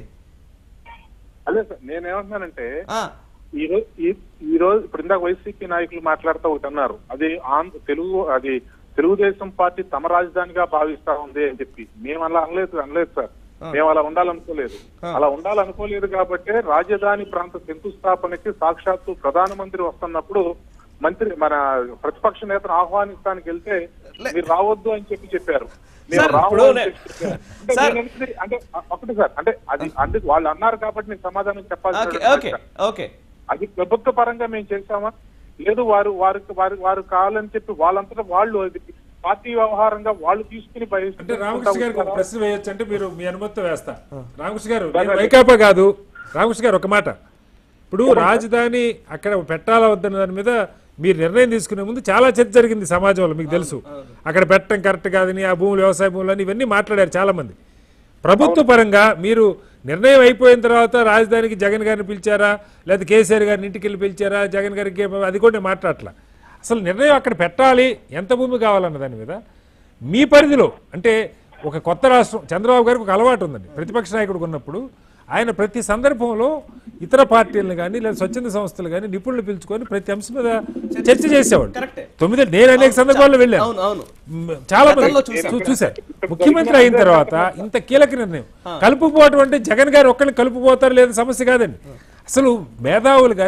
అదే సార్ నేనేమంటున్నానంటే ఆ, ఈ రోజు ఈ- ఈ రోజు ఇప్పుడు ఇందాక వైసీపీ నాయకులు మాట్లాడుతూ ఒకటి అన్నారు అది ఆంధ్ర తెలుగు అది తెలుగుదేశం పార్టీ తమ రాజధానిగా భావిస్తా ఉంది అని చెప్పి మేము అలా అనలేదు అనలేదు సార్ మేము అలా ఉండాలనుకోలేదు అలా ఉండాలనుకోలేదు కాబట్టి రాజధాని ప్రాంత శంకుస్థాపనకి సాక్షాత్తు ప్రధానమంత్రి వస్తున్నప్పుడు మంత్రి మన ప్రతిపక్ష నేతను ఆహ్వానిస్తానికి వెళ్తే మీరు రావద్దు అని చెప్పి చెప్పారు మేము సార్, రావద్దు ఇప్పుడు అని నే- చెప్పి చెప్పారు. అంటే సార్. నేను అనేది అంటే ఒకటి సార్ అంటే అది అంటే వాళ్ళు అన్నారు కాబట్టి నేను సమాధానం ఓకే చెప్పాల్సి ఓకే ఓకే అది ప్రభుత్వ పరంగా మేము చేశామా లేదు వారు వారికి వారు వారు కావాలని చెప్పి వాళ్ళంతటా వాళ్ళు అది పార్టీ వ్యవహారంగా వాళ్ళు తీసుకుని అంటే రామకృష్ణ గారికి ఒక ప్రశ్న వేయొచ్చు అంటే మీరు మీ అనుమతితో వేస్తా రామకృష్ణ గారు సరే. నేను వైకాపా కాదు రామకృష్ణ గారు ఒక మాట ఇప్పుడు రాజధాని అక్కడ పెట్టాలా వద్దన్న దాని మీద మీరు నిర్ణయం తీసుకునే ముందు చాలా చర్చ జరిగింది సమాజంలో మీకు తెలుసు అక్కడ పెట్టడం కరెక్ట్ కాదని ఆ భూములు వ్యవసాయ భూములు అని ఇవన్నీ మాట్లాడారు చాలా మంది ప్రభుత్వ పరంగా మీరు నిర్ణయం అయిపోయిన తర్వాత రాజధానికి జగన్ గారిని పిలిచారా లేదా కేసీఆర్ గారిని ఇంటికి వెళ్ళి పిలిచారా జగన్ గారికి ఏం- అది కూడా నేను మాట్లాడట్లా అసలు నిర్ణయం అక్కడ పెట్టాలి ఎంత భూమి కావాలన్న దాని మీద మీ పరిధిలో అంటే ఒక కొత్త రాష్ట్రం చంద్రబాబు గారికి ఒక అలవాటు ఉందండి ప్రతిపక్ష నాయకుడు ఉన్నప్పుడు ఆయన ప్రతి సందర్భంలో ఇతర పార్టీలను కానీ లేదా స్వచ్ఛంద సంస్థలు కానీ నిపుణులు పిలుచుకొని ప్రతి అంశం మీద చర్చ చేసేవాడు కరెక్టే. తొమ్మిది నేను అనేక సందర్భాల్లో వెళ్ళాను అవును అవును మ్, చాలా మంది గతంలో చూసాం. చూ- చూశారు ముఖ్యమంత్రి అయిన తర్వాత ఇంత కీలక నిర్ణయం కలుపుకోవటం అంటే జగన్ గారు ఒక్కరిని కలుపుపోతారు లేదా సమస్య కాదండి అసలు మేధావులు కానీ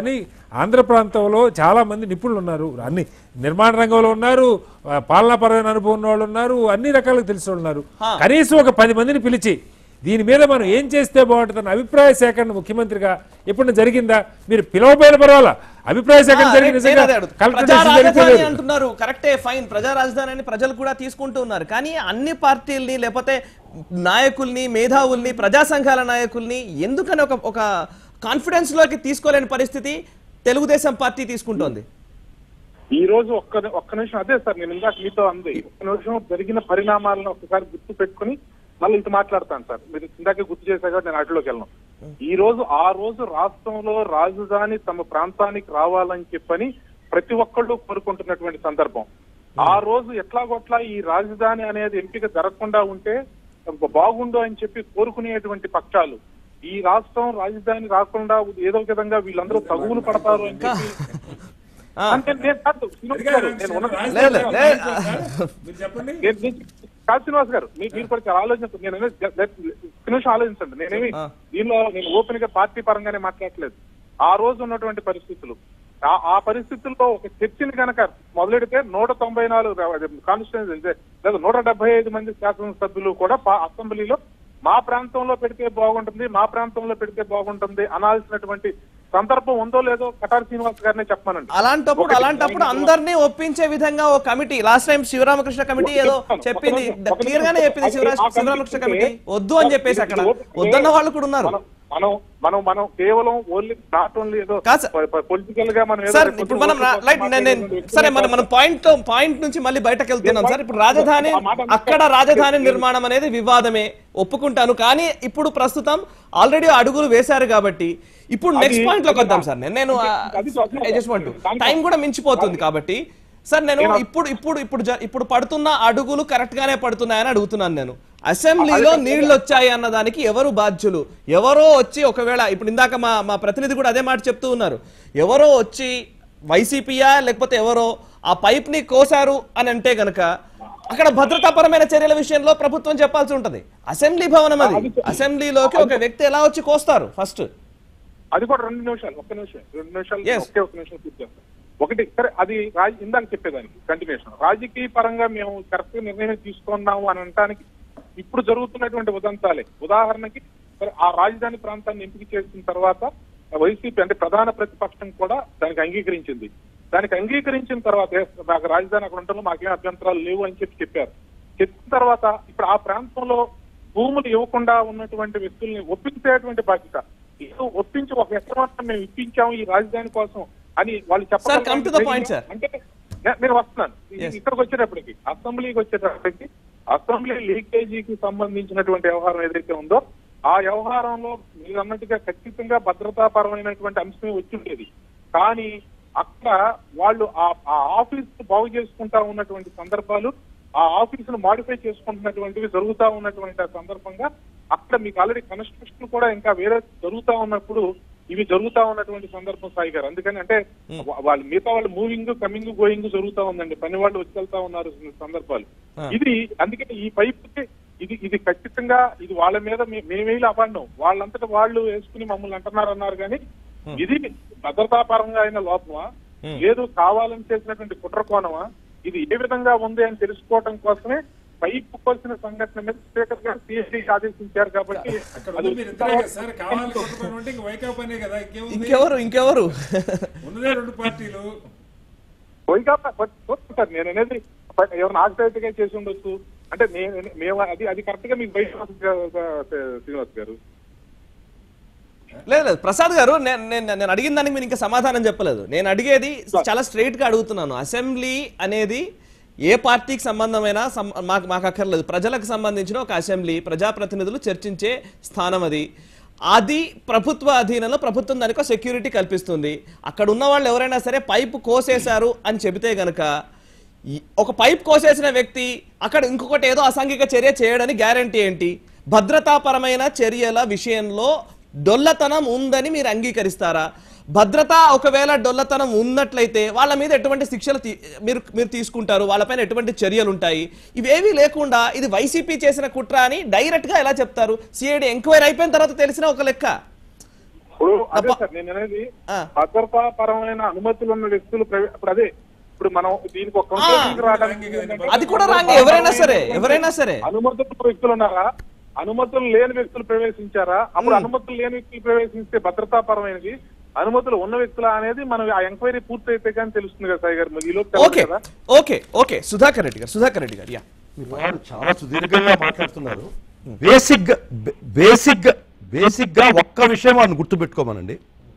ఆంధ్ర ప్రాంతంలో చాలా మంది నిపుణులు ఉన్నారు అన్ని నిర్మాణ రంగంలో ఉన్నారు ఆ, పాలనాపరమైన అనుభవం ఉన్న వాళ్ళు ఉన్నారు అన్ని రకాలకు తెలిసిన వాళ్ళు ఉన్నారు హా. కనీసం ఒక పది మందిని పిలిచి దీని మీద మనం ఏం చేస్తే బాగుంటుందన్న అభిప్రాయ సేకరణ ముఖ్యమంత్రిగా ఎప్పుడు జరిగిందా మీరు పిలవపోయిన పర్వాలా అభిప్రాయ సేకరణ ఆ, జరిగిన నేను నిజంగా అదే అడుగుతా. కలెక్టర్ ప్రజా డిసిషన్ జరిగితే రాజధాని లేదు. అంటున్నారు కరెక్టే ఫైన్ ప్రజా రాజధాని అని ప్రజలు కూడా తీసుకుంటూ ఉన్నారు కానీ అన్ని పార్టీల్ని లేకపోతే నాయకుల్ని మేధావుల్ని ప్రజా సంఘాల నాయకుల్ని ఎందుకని ఒక ఒక కాన్ఫిడెన్స్ లోకి తీసుకోలేని పరిస్థితి తెలుగుదేశం పార్టీ తీసుకుంటోంది ఈ రోజు ఒక్క ఒక్క నిమిషం అదే సార్ నేను ఇందాక మీతో అంది ఒక్క నిమిషం జరిగిన పరిణామాలను ఒకసారి గుర్తు పెట్టుకుని మళ్ళీ ఇటు మాట్లాడతాను సార్ మీరు ఇందాకే గుర్తు చేశాక నేను అటులోకి వెళ్ళను ఈ రోజు ఆ రోజు రాష్ట్రంలో రాజధాని తమ ప్రాంతానికి రావాలని చెప్పని ప్రతి ఒక్కళ్ళు కోరుకుంటున్నటువంటి సందర్భం ఆ రోజు ఎట్లాగొట్లా ఈ రాజధాని అనేది ఎంపిక జరగకుండా ఉంటే బాగుండు అని చెప్పి కోరుకునేటువంటి పక్షాలు ఈ రాష్ట్రం రాజధాని రాకుండా ఏదో ఒక విధంగా వీళ్ళందరూ తగువులు పడతారు అని చెప్పి ఆ. అంటే నేను కాదు, శ్రీనివాస్ గారు, నేను ఉన్నది- లేదు, లేదు, లేదు. మీరు చెప్పండి నేను- నేను- కాదు శ్రీనివాస్ గారు మీ- మీరు కూడా చాలా ఆలోచన నేను అనేది జ- జ- ఒక్క నిమిషం ఆలోచించండి నేనేమి ఆ. దీనిలో నేను ఓపెన్ గా పార్టీ పరంగానే మాట్లాడలేదు ఆ రోజు ఉన్నటువంటి పరిస్థితులు ఆ- ఆ పరిస్థితుల్లో ఒక చర్చని కనుక మొదలెడితే నూట తొంభై నాలుగు కాన్స్టిట్యూన్సీ లేదా నూట డెబ్బై ఐదు మంది శాసనసభ్యులు కూడా పా- అసెంబ్లీలో మా ప్రాంతంలో పెడితే బాగుంటుంది మా ప్రాంతంలో పెడితే బాగుంటుంది అనాల్సినటువంటి సందర్భం ఉందో లేదో కటార్ శ్రీనివాస్ గారినే చెప్పమనండి అలాంటప్పుడు ఒకటి, అలాంటప్పుడు అందరినీ ఒప్పించే విధంగా ఓ committee last time Sivaramakrishna committee ఏదో చెప్పింది క్లియర్ గానే చెప్పింది శివరా శివరామకృష్ణ కమిటీ వద్దు అని చెప్పేసి అక్కడ వద్దన్న వాళ్ళు కూడా ఉన్నారు మనం- మనం మనం మనం కేవలం ఓన్లీ నాట్ ఓన్లీ ఏదో కాదు సార్. పొలిటికల్ గా మనం ఏదో సార్ రేపు ఇప్పుడు మనం ఓట్ల కోసం లైట్ నేను నేను- మాట్లాడేటువంటి సరే మనం వ్యక్తులే మనం పాయింట్ పాయింట్ నుంచి మళ్ళీ బయటకు వెళ్తున్నాం సార్ ఇప్పుడు రాజధాని ఆ మాట అంతా- అక్కడ రాజధాని నిర్మాణం అనేది వివాదమే ఒప్పుకుంటాను కానీ ఇప్పుడు ప్రస్తుతం ఆల్రెడీ అడుగులు వేశారు కాబట్టి ఇప్పుడు నెక్స్ట్ అది- పాయింట్ లోకి వద్దాం సార్ నేను నేను అది స్వప్నం. ఐ జస్ట్ వాంట్ దానికి- టైం కూడా మించిపోతుంది కాబట్టి సార్ నేను ఇప్పుడు ఇప్పుడు ఇప్పుడు జ- ఇప్పుడు పడుతున్న అడుగులు కరెక్ట్ గానే పడుతున్నాయని అడుగుతున్నాను నేను అసెంబ్లీలో నీళ్లు వచ్చాయి అన్న దానికి ఎవరు బాధ్యులు ఎవరో వచ్చి ఒకవేళ ఇప్పుడు ఇందాక మా మా ప్రతినిధి కూడా అదే మాట చెప్తూ ఉన్నారు ఎవరో వచ్చి వైసీపీయా లేకపోతే ఎవరో ఆ పైప్ ని కోసారు అని అంటే గనక అక్కడ భద్రతాపరమైన చర్యల విషయంలో ప్రభుత్వం చెప్పాల్సి ఉంటది అసెంబ్లీ భవనం అది అసెంబ్లీలోకి ఒక వ్యక్తి ఎలా వచ్చి కోస్తారు ఫస్ట్ అది కూడా రెండు నిమిషాలు ఒక్క నిమిషం రెండు నిమిషాలు Yes. ఒకే ఒక నిమిషం పూర్తి చేస్తాను ఒకటి సరే అది రాజ ఇందాక చెప్పేదానికి కంటిన్యూషన్ రాజకీయ పరంగా మేము కరెక్ట్ నిర్ణయం తీసుకున్నాము అని అనడానికి ఇప్పుడు జరుగుతున్నటువంటి ఉదంతాలే ఉదాహరణకి సరే ఆ రాజధాని ప్రాంతాన్ని ఎంపిక చేసిన తర్వాత వైసీపీ అంటే ప్రధాన ప్రతిపక్షం కూడా దానికి అంగీకరించింది దానికి అంగీకరించిన తర్వాత "Yes, నాకు రాజధాని అక్కడ ఉండడంలో మాకేం అభ్యంతరాలు లేవు అని చెప్పి చెప్పారు చెప్పిన తర్వాత ఇప్పుడు ఆ ప్రాంతంలో భూములు ఇవ్వకుండా ఉన్నటువంటి వ్యక్తుల్ని ఒప్పించేటువంటి బాధ్యత ఏదో ఒప్పించి ఒక ఎకరం మేము ఇప్పించాము ఈ రాజధాని కోసం అని వాళ్ళు Sir, come to the point, చెప్పగలరు sir. అంటే నే- నేను వస్తున్నాను ఇది Yes. ఇక్కడికి వచ్చేటప్పటికి అసెంబ్లీకి వచ్చేటప్పటికి అసెంబ్లీ లీకేజీకి సంబంధించినటువంటి వ్యవహారం ఏదైతే ఉందో ఆ వ్యవహారంలో మీరు అన్నట్టుగా ఖచ్చితంగా భద్రతాపరమైనటువంటి అంశమే వచ్చి ఉండేది కానీ అక్కడ వాళ్ళు ఆ ఆ ఆఫీస్ బాగు చేసుకుంటా ఉన్నటువంటి సందర్భాలు ఆ ఆఫీస్ ను మాడిఫై చేసుకుంటున్నటువంటివి జరుగుతా ఉన్నటువంటి ఆ సందర్భంగా అక్కడ మీకు ఆల్రెడీ కన్స్ట్రక్షన్ కూడా ఇంకా వేరే జరుగుతా ఉన్నప్పుడు ఇవి జరుగుతా ఉన్నటువంటి సందర్భం సాయి గారు అందుకని అంటే వా- వాళ్ళు మిగతా వాళ్ళు మూవింగ్ కమింగ్ గోయింగ్ జరుగుతా ఉందండి పని వాళ్ళు వచ్చి వెళ్తా ఉన్నారు కొన్ని సందర్భాలు ఇది అందుకని ఈ పైప్ ఇది ఇది ఖచ్చితంగా ఇది వాళ్ళ మీద మే- మేమేమి అపాండం వాళ్ళంతటా వాళ్ళు వేసుకుని మమ్మల్ని అంటున్నారు అన్నారు కానీ ఇది భద్రతాపరంగా అయిన లోపమా లేదు కావాలని చేసినటువంటి కుట్ర కోణమా ఇది ఏ విధంగా ఉంది అని తెలుసుకోవడం కోసమే పైపు కోసిన సంఘటన మీద స్పీకర్ గారు సిఎస్డి ఆదేశించారు కాబట్టి అక్కడ అది ఉంది మీరు ఇద్దరే కదా సార్ కావాలి కొట్టుకొని ఉంటే ఇంక వైకాపానే కదా ఇంకేముంది ఇంకెవరు ఇంకెవరు ఉన్నదే రెండు పార్టీలు వైకాపా సార్ నేను అనేది ఎవరిని ఆశ్చర్యతగా చేసి ఉండొచ్చు అంటే నేను మేము అది అది కరెక్ట్ గా మీకు బయట శ్రీనివాస్ గారు లేదు లేదు ప్రసాద్ గారు నేను నేను నేను అడిగిన దానికి మీరు ఇంకా సమాధానం చెప్పలేదు నేను అడిగేది చాలా స్ట్రైట్ గా అడుగుతున్నాను అసెంబ్లీ అనేది ఏ పార్టీకి సంబంధమైన సం- మాకు మాకు అక్కర్లేదు ప్రజలకు సంబంధించిన ఒక అసెంబ్లీ ప్రజాప్రతినిధులు చర్చించే స్థానం అది అది ప్రభుత్వ అధీనంలో ప్రభుత్వం దానికి సెక్యూరిటీ కల్పిస్తుంది అక్కడ ఉన్న వాళ్ళు ఎవరైనా సరే పైపు కోసేశారు అని చెబితే గనక ఈ- ఒక పైప్ కోసేసిన వ్యక్తి అక్కడ ఇంకొకటి ఏదో అసాంఘిక చర్య చేయడని గ్యారంటీ ఏంటి భద్రతాపరమైన చర్యల విషయంలో డొల్లతనం ఉందని మీరు అంగీకరిస్తారా భద్రత ఒకవేళ డొల్లతనం ఉన్నట్లయితే వాళ్ళ మీద ఎటువంటి శిక్షలు తీ- మీరు మీరు తీసుకుంటారు వాళ్ళపైన ఎటువంటి చర్యలు ఉంటాయి ఇవేవీ లేకుండా ఇది వైసీపీ చేసిన కుట్ర అని డైరెక్ట్ గా ఎలా చెప్తారు సిఐడి ఎంక్వైరీ అయిపోయిన తర్వాత తెలిసిన ఒక లెక్క ఇప్పుడు అదే తప్ప- సార్ నేను అనేది ఆ. భద్రతా పరమైన అనుమతులు ఉన్న వ్యక్తులు ప్రవే- ఇప్పుడు అదే ఇప్పుడు మనం దీనికి ఒక conclusion రావడానికి ఏంటంటే అది కూడా రాంగ్ ఎవరైనా సరే ఎవరైనా సరే అనుమతులు ఉన్న వ్యక్తులు ఉన్నారా అనుమతులు లేని వ్యక్తులు ప్రవేశించారా అప్పుడు అనుమతులు లేని వ్యక్తులు ప్రవేశిస్తే భద్రతా పరమైనది అనుమతులు ఉన్న వ్యక్తుల అనేది మనం ఆ ఎంక్వైరీ పూర్తయితే కానీ తెలుస్తుంది కదా సాయి గారు ఈ లోపు ఓకే కదా ఓకే ఓకే సుధాకర్ రెడ్డి గారు సుధాకర్ రెడ్డి గారు యా వారు చాలా సుదీర్ఘంగా మాట్లాడుతున్నారు బేసిక్ గా బేసిక్ గా బేసిక్ గా ఒక్క విషయం వారిని గుర్తుపెట్టుకోమనండి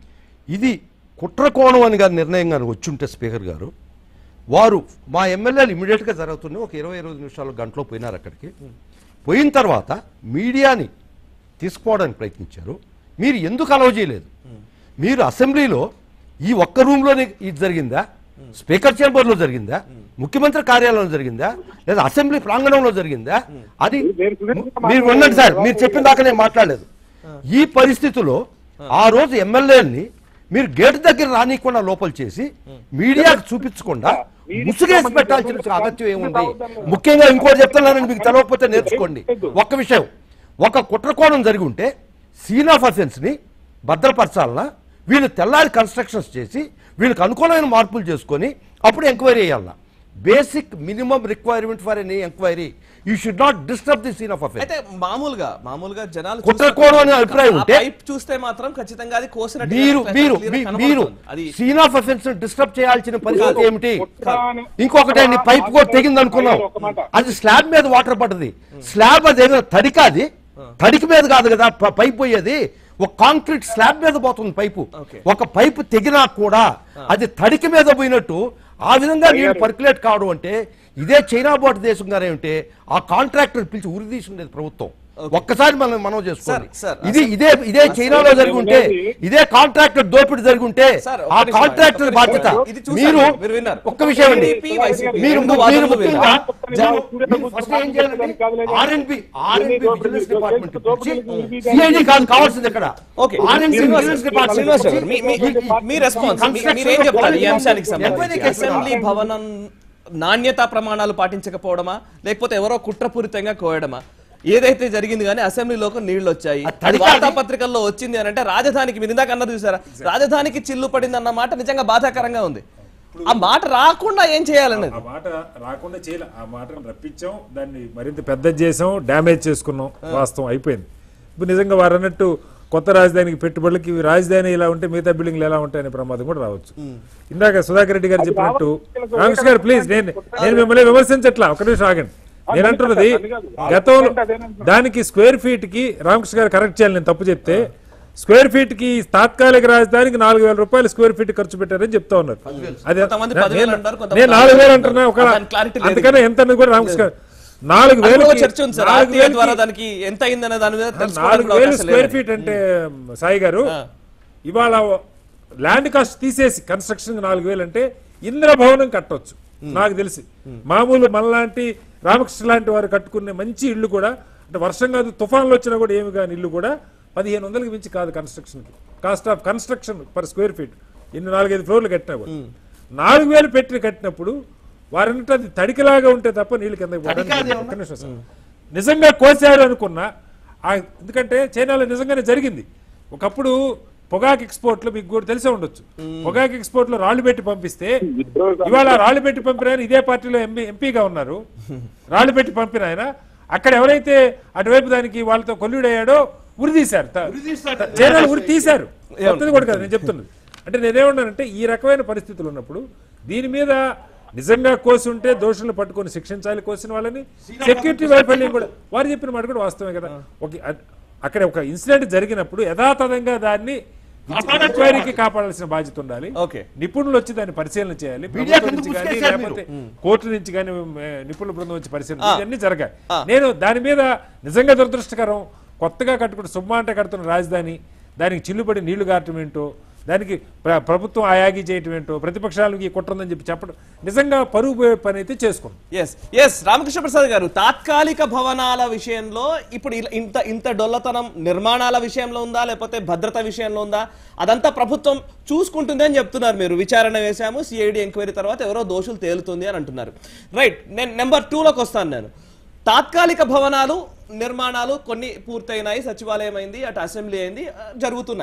ఇది కుట్ర కోణం అని గారి నిర్ణయం కానీ వచ్చుంటే స్పీకర్ గారు వారు మా ఎమ్మెల్యేలు ఇమీడియట్ గా జరుగుతున్నాయి ఒక ఇరవై ఇరవై నిమిషాలు గంటలో పోయినారు అక్కడికి పోయిన తర్వాత మీడియాని తీసుకుపోవడానికి ప్రయత్నించారు మీరు ఎందుకు అలవ్ చేయలేదు మీరు అసెంబ్లీలో ఈ ఒక్క రూమ్లోనే ఇది జరిగిందా స్పీకర్ చేంబర్లో జరిగిందా ముఖ్యమంత్రి కార్యాలయంలో జరిగిందా లేదా అసెంబ్లీ ప్రాంగణంలో జరిగిందా అది నేను సుదీర్ఘంగా మీరు ఉండండి సార్ మీరు చెప్పిన దాకా నేను మాట్లాడలేదు ఈ పరిస్థితిలో ఆ రోజు ఎమ్మెల్యేని మీరు గేట్ దగ్గర రానికుండా లోపల చేసి మీడియాకు చూపించకుండా ముసుగేసి పెట్టాల్సిన అగత్యం ఏముంది ముఖ్యంగా ఇంకోటి చెప్తున్నానని మీకు తెలవకపోతే నేర్చుకోండి ఒక్క విషయం ఒక కుట్రకోణం జరిగి ఉంటే సీన్ ఆఫ్ అఫెన్స్ ని భద్రపరచాలన్నా వీళ్ళు తెల్లారి కన్స్ట్రక్షన్స్ చేసి వీళ్ళకి అనుకూలమైన మార్పులు చేసుకొని అప్పుడు ఎంక్వైరీ చేయాలన్నా basic minimum requirement for any enquiry you should not disturb the scene of offence అయితే మామూలుగా మామూలుగా జనాలు కుట్రకోణం అనే అభిప్రాయం ఉంటే పైప్ చూస్తే మాత్రం ఖచ్చితంగా అది కోసినట్టు మీరు మీరు clear గా మీ- కనబడుతోంది. మీరు అది సీన్ ఆఫ్ అఫెన్స్ డిస్టర్బ్ చేయాల్సిన పరిస్థితి ఏమిటి కుట్ర అని- ఇంకొకటి అండి పైప్ కూడా తెగింది అనుకున్నాం ఒక మాట. అది స్లాబ్ మీద వాటర్ పడ్డది స్లాబ్ అది ఏదో తడిక అది తడికి మీద కాదు కదా ప- పైప్ పోయేది ఒక కాంక్రీట్ స్లాబ్ మీద పోతుంది పైపు Okay. ఒక పైపు తెగినా కూడా అది తడికి మీద పోయినట్టు ఆ విధంగా నీళ్ళు పర్కులేట్ కావడం అంటే ఇదే చైనా బోట్ దేశం గానే ఉంటే ఆ కాంట్రాక్టర్ పిలిచి ఉరి తీసి ఉండేది ప్రభుత్వం ఒక్కసారి మనం మనం చేసుకోండి సార్, సార్, ఇది ఇదే ఇదే చైనాలో జరిగి ఉంటే ఇదే కాంట్రాక్టర్ దోపిడీ జరిగి ఉంటే సార్, ఆ ఒక్క నిమిషం, కాంట్రాక్టర్ ఒక్క బాధ్యత నిమిషం. ఇది చూశారు, మీరు మీరు విన్నారు. ఒక్క విషయం అండి TDP, YCP, మీరు రెండు మీరు వాదనలు ముఖ్యంగా విన్నారు. మీరు ఫస్ట్ ఏం చేయాలండి ఆర్ఎన్బి ఆర్ఎన్బి విజిలెన్స్ డిపార్ట్మెంట్ పిలిచి సిఐడి కాదు కావాల్సింది ఇక్కడ ఓకే ఆర్ఎన్బి శ్రీనివాస్ విజిలెన్స్ గారు, శ్రీనివాస్ గారు, మీ- మీ- డిపార్ట్మెంట్ మీ రెస్పాన్స్ మీ- మీరేం చెప్తారు ఈ అంశానికి సంబంధించి అసెంబ్లీ భవనం నాణ్యతా ప్రమాణాలు పాటించకపోవడమా లేకపోతే ఎవరో కుట్రపూరితంగా కోయడమా ఏదైతే జరిగింది కానీ అసెంబ్లీలోకి నీళ్లు వచ్చాయి అది తడికాది. వార్తాపత్రికల్లో వచ్చింది అని అంటే రాజధానికి మీరు ఇందాక అన్నది చూసారా రాజధానికి చిల్లు పడింది అన్న మాట నిజంగా బాధాకరంగా ఉంది ఆ మాట రాకుండా ఏం చేయాలన్నది ఆ మాట రాకుండా చేయలే ఆ మాటను రప్పించాం దాన్ని మరింత పెద్ద చేసాం డ్యామేజ్ చేసుకున్నాం వాస్తవం అయిపోయింది ఇప్పుడు నిజంగా వారు అన్నట్టు కొత్త రాజధానికి పెట్టుబడులకి ఇవి రాజధాని ఇలా ఉంటే మిగతా బిల్డింగ్లు ఎలా ఉంటాయనే ప్రమాదం కూడా రావచ్చు ఇందాక సుధాకర్ రెడ్డి గారు చెప్పినట్టు రామకృష్ణ గారు ప్లీజ్ నేను నేను మిమ్మల్ని విమర్శించట్లా ఒక నిమిషం ఆగండి నేను అంటున్నది గతంలో దానికి స్క్వేర్ ఫీట్ కి రామకృష్ణ గారు కరెక్ట్ చేయాలి నేను తప్పు చెప్తే స్క్వేర్ ఫీట్ కి తాత్కాలిక రాజధానికి నాలుగు వేల రూపాయలు స్క్వేర్ ఫీట్ ఖర్చు పెట్టారని చెప్తా ఉన్నారు అది కొంతమంది పదివేలు నేను- అంటారు, కొంతమంది నేను నాలుగు వేలు అంటున్నా ఒక దాని clarity లేదు. అందుకనే ఎంత అన్నది కూడా రామకృష్ణ గారు నాలుగు అది వేలు కూడా చర్చ ఉంది సార్ నాలుగు RTA ద్వారా వేలకి- దానికి ఎంత అయిందనే దాని మీద నాలుగు తెలుసుకోవడానికి వేలు అవకాశం స్క్వేర్ లేదు. ఫీట్ అంటే సాయి గారు ఇవాళ ల్యాండ్ కాస్ట్ తీసేసి కన్స్ట్రక్షన్ నాలుగు వేలు అంటే ఇంద్రభవనం కట్టొచ్చు నాకు తెలిసి మామూలు మనలాంటి రామకృష్ణ లాంటి వారు కట్టుకునే మంచి ఇల్లు కూడా అంటే వర్షం కాదు తుఫాన్లు వచ్చినా కూడా ఏమి కాని ఇల్లు కూడా పదిహేను వందలకి మించి కాదు కన్స్ట్రక్షన్ కి cost of construction per square feet ఇన్ని నాలుగైదు ఫ్లోర్లు కట్టినా కూడా నాలుగు వేలు పెట్టి కట్టినప్పుడు వారంటే అది తడికిలాగా ఉంటే తప్ప నీళ్ళు కింద ఒక్క నిమిషం సార్. నిజంగా కోసారు అనుకున్నా ఆ ఎందుకంటే చైనాలో నిజంగానే జరిగింది ఒకప్పుడు పొగాకు ఎక్స్పోర్ట్ లో మీకు కూడా తెలిసే ఉండొచ్చు పొగాకు ఎక్స్పోర్ట్ లో రాళ్లు పెట్టి పంపిస్తే ఇవాళ రాళ్లు పెట్టి పంపిన ఆయన ఇదే పార్టీలో ఎంపీ ఎంపీగా ఉన్నారు రాళ్లు పెట్టి పంపిన ఆయన అక్కడ ఎవరైతే అటువైపు దానికి వాళ్ళతో కొల్లుడయ్యాడో ఉరి తీశారు త- త- చైనాలో ఉరి తీశారు కొత్తది కూడా కాదు నేను చెప్తున్నది అంటే నేనేమన్నానంటే ఈ రకమైన పరిస్థితులు ఉన్నప్పుడు దీని మీద నిజంగా కోసి ఉంటే దోషులను పట్టుకొని శిక్షించాలి కోసిన వాళ్ళని సెక్యూరిటీ వైఫల్యం కూడా వారు చెప్పిన మాట కూడా వాస్తవమే కదా ఒక అ- అక్కడ ఒక ఇన్సిడెంట్ జరిగినప్పుడు యథాతథంగా దాన్ని ఎంక్వైరీకి కాపాడాల్సిన బాధ్యత ఉండాలి ఓకే. నిపుణులు వచ్చి దాన్ని పరిశీలన చేయాలి మీడియా ప్రభుత్వం కింద నుంచి కానీ ముసుగేశారు లేకపోతే కోర్టు నుంచి కానీ మే, నిపుణుల బృందం వచ్చి పరిశీలన ఆ. ఇవన్నీ జరగాయి నేను దాని మీద నిజంగా దురదృష్టకరం కొత్తగా కట్టుకున్న సుమ్మాంట కడుతున్న రాజధాని దానికి చిల్లుపడి నీళ్లు గారటం ఏంటో దానికి ప్ర- ప్రభుత్వం ఆయాగి చేయటం ఏంటో ప్రతిపక్షాలకి కుట్రందని చెప్పి చెప్పడం నిజంగా పరుగు పోయే పని అయితే చేసుకున్నాం ఎస్ ఎస్ రామకృష్ణ ప్రసాద్ గారు తాత్కాలిక భవనాల విషయంలో ఇప్పుడు ఇలా ఇంత ఇంత డొల్లతనం నిర్మాణాల విషయంలో ఉందా లేకపోతే భద్రత విషయంలో ఉందా అదంతా ప్రభుత్వం చూసుకుంటుంది అని చెప్తున్నారు మీరు విచారణ వేశాము సిఐడి ఎంక్వైరీ తర్వాత ఎవరో దోషులు తేలుతుంది అని అంటున్నారు రైట్ నేను నెంబర్ టూలోకి వస్తాను నేను తాత్కాలిక భవనాలు నిర్మాణాలు కొన్ని పూర్తయినాయి సచివాలయం అయింది అటు అసెంబ్లీ అయింది ఆ, జరుగుతున్నాయి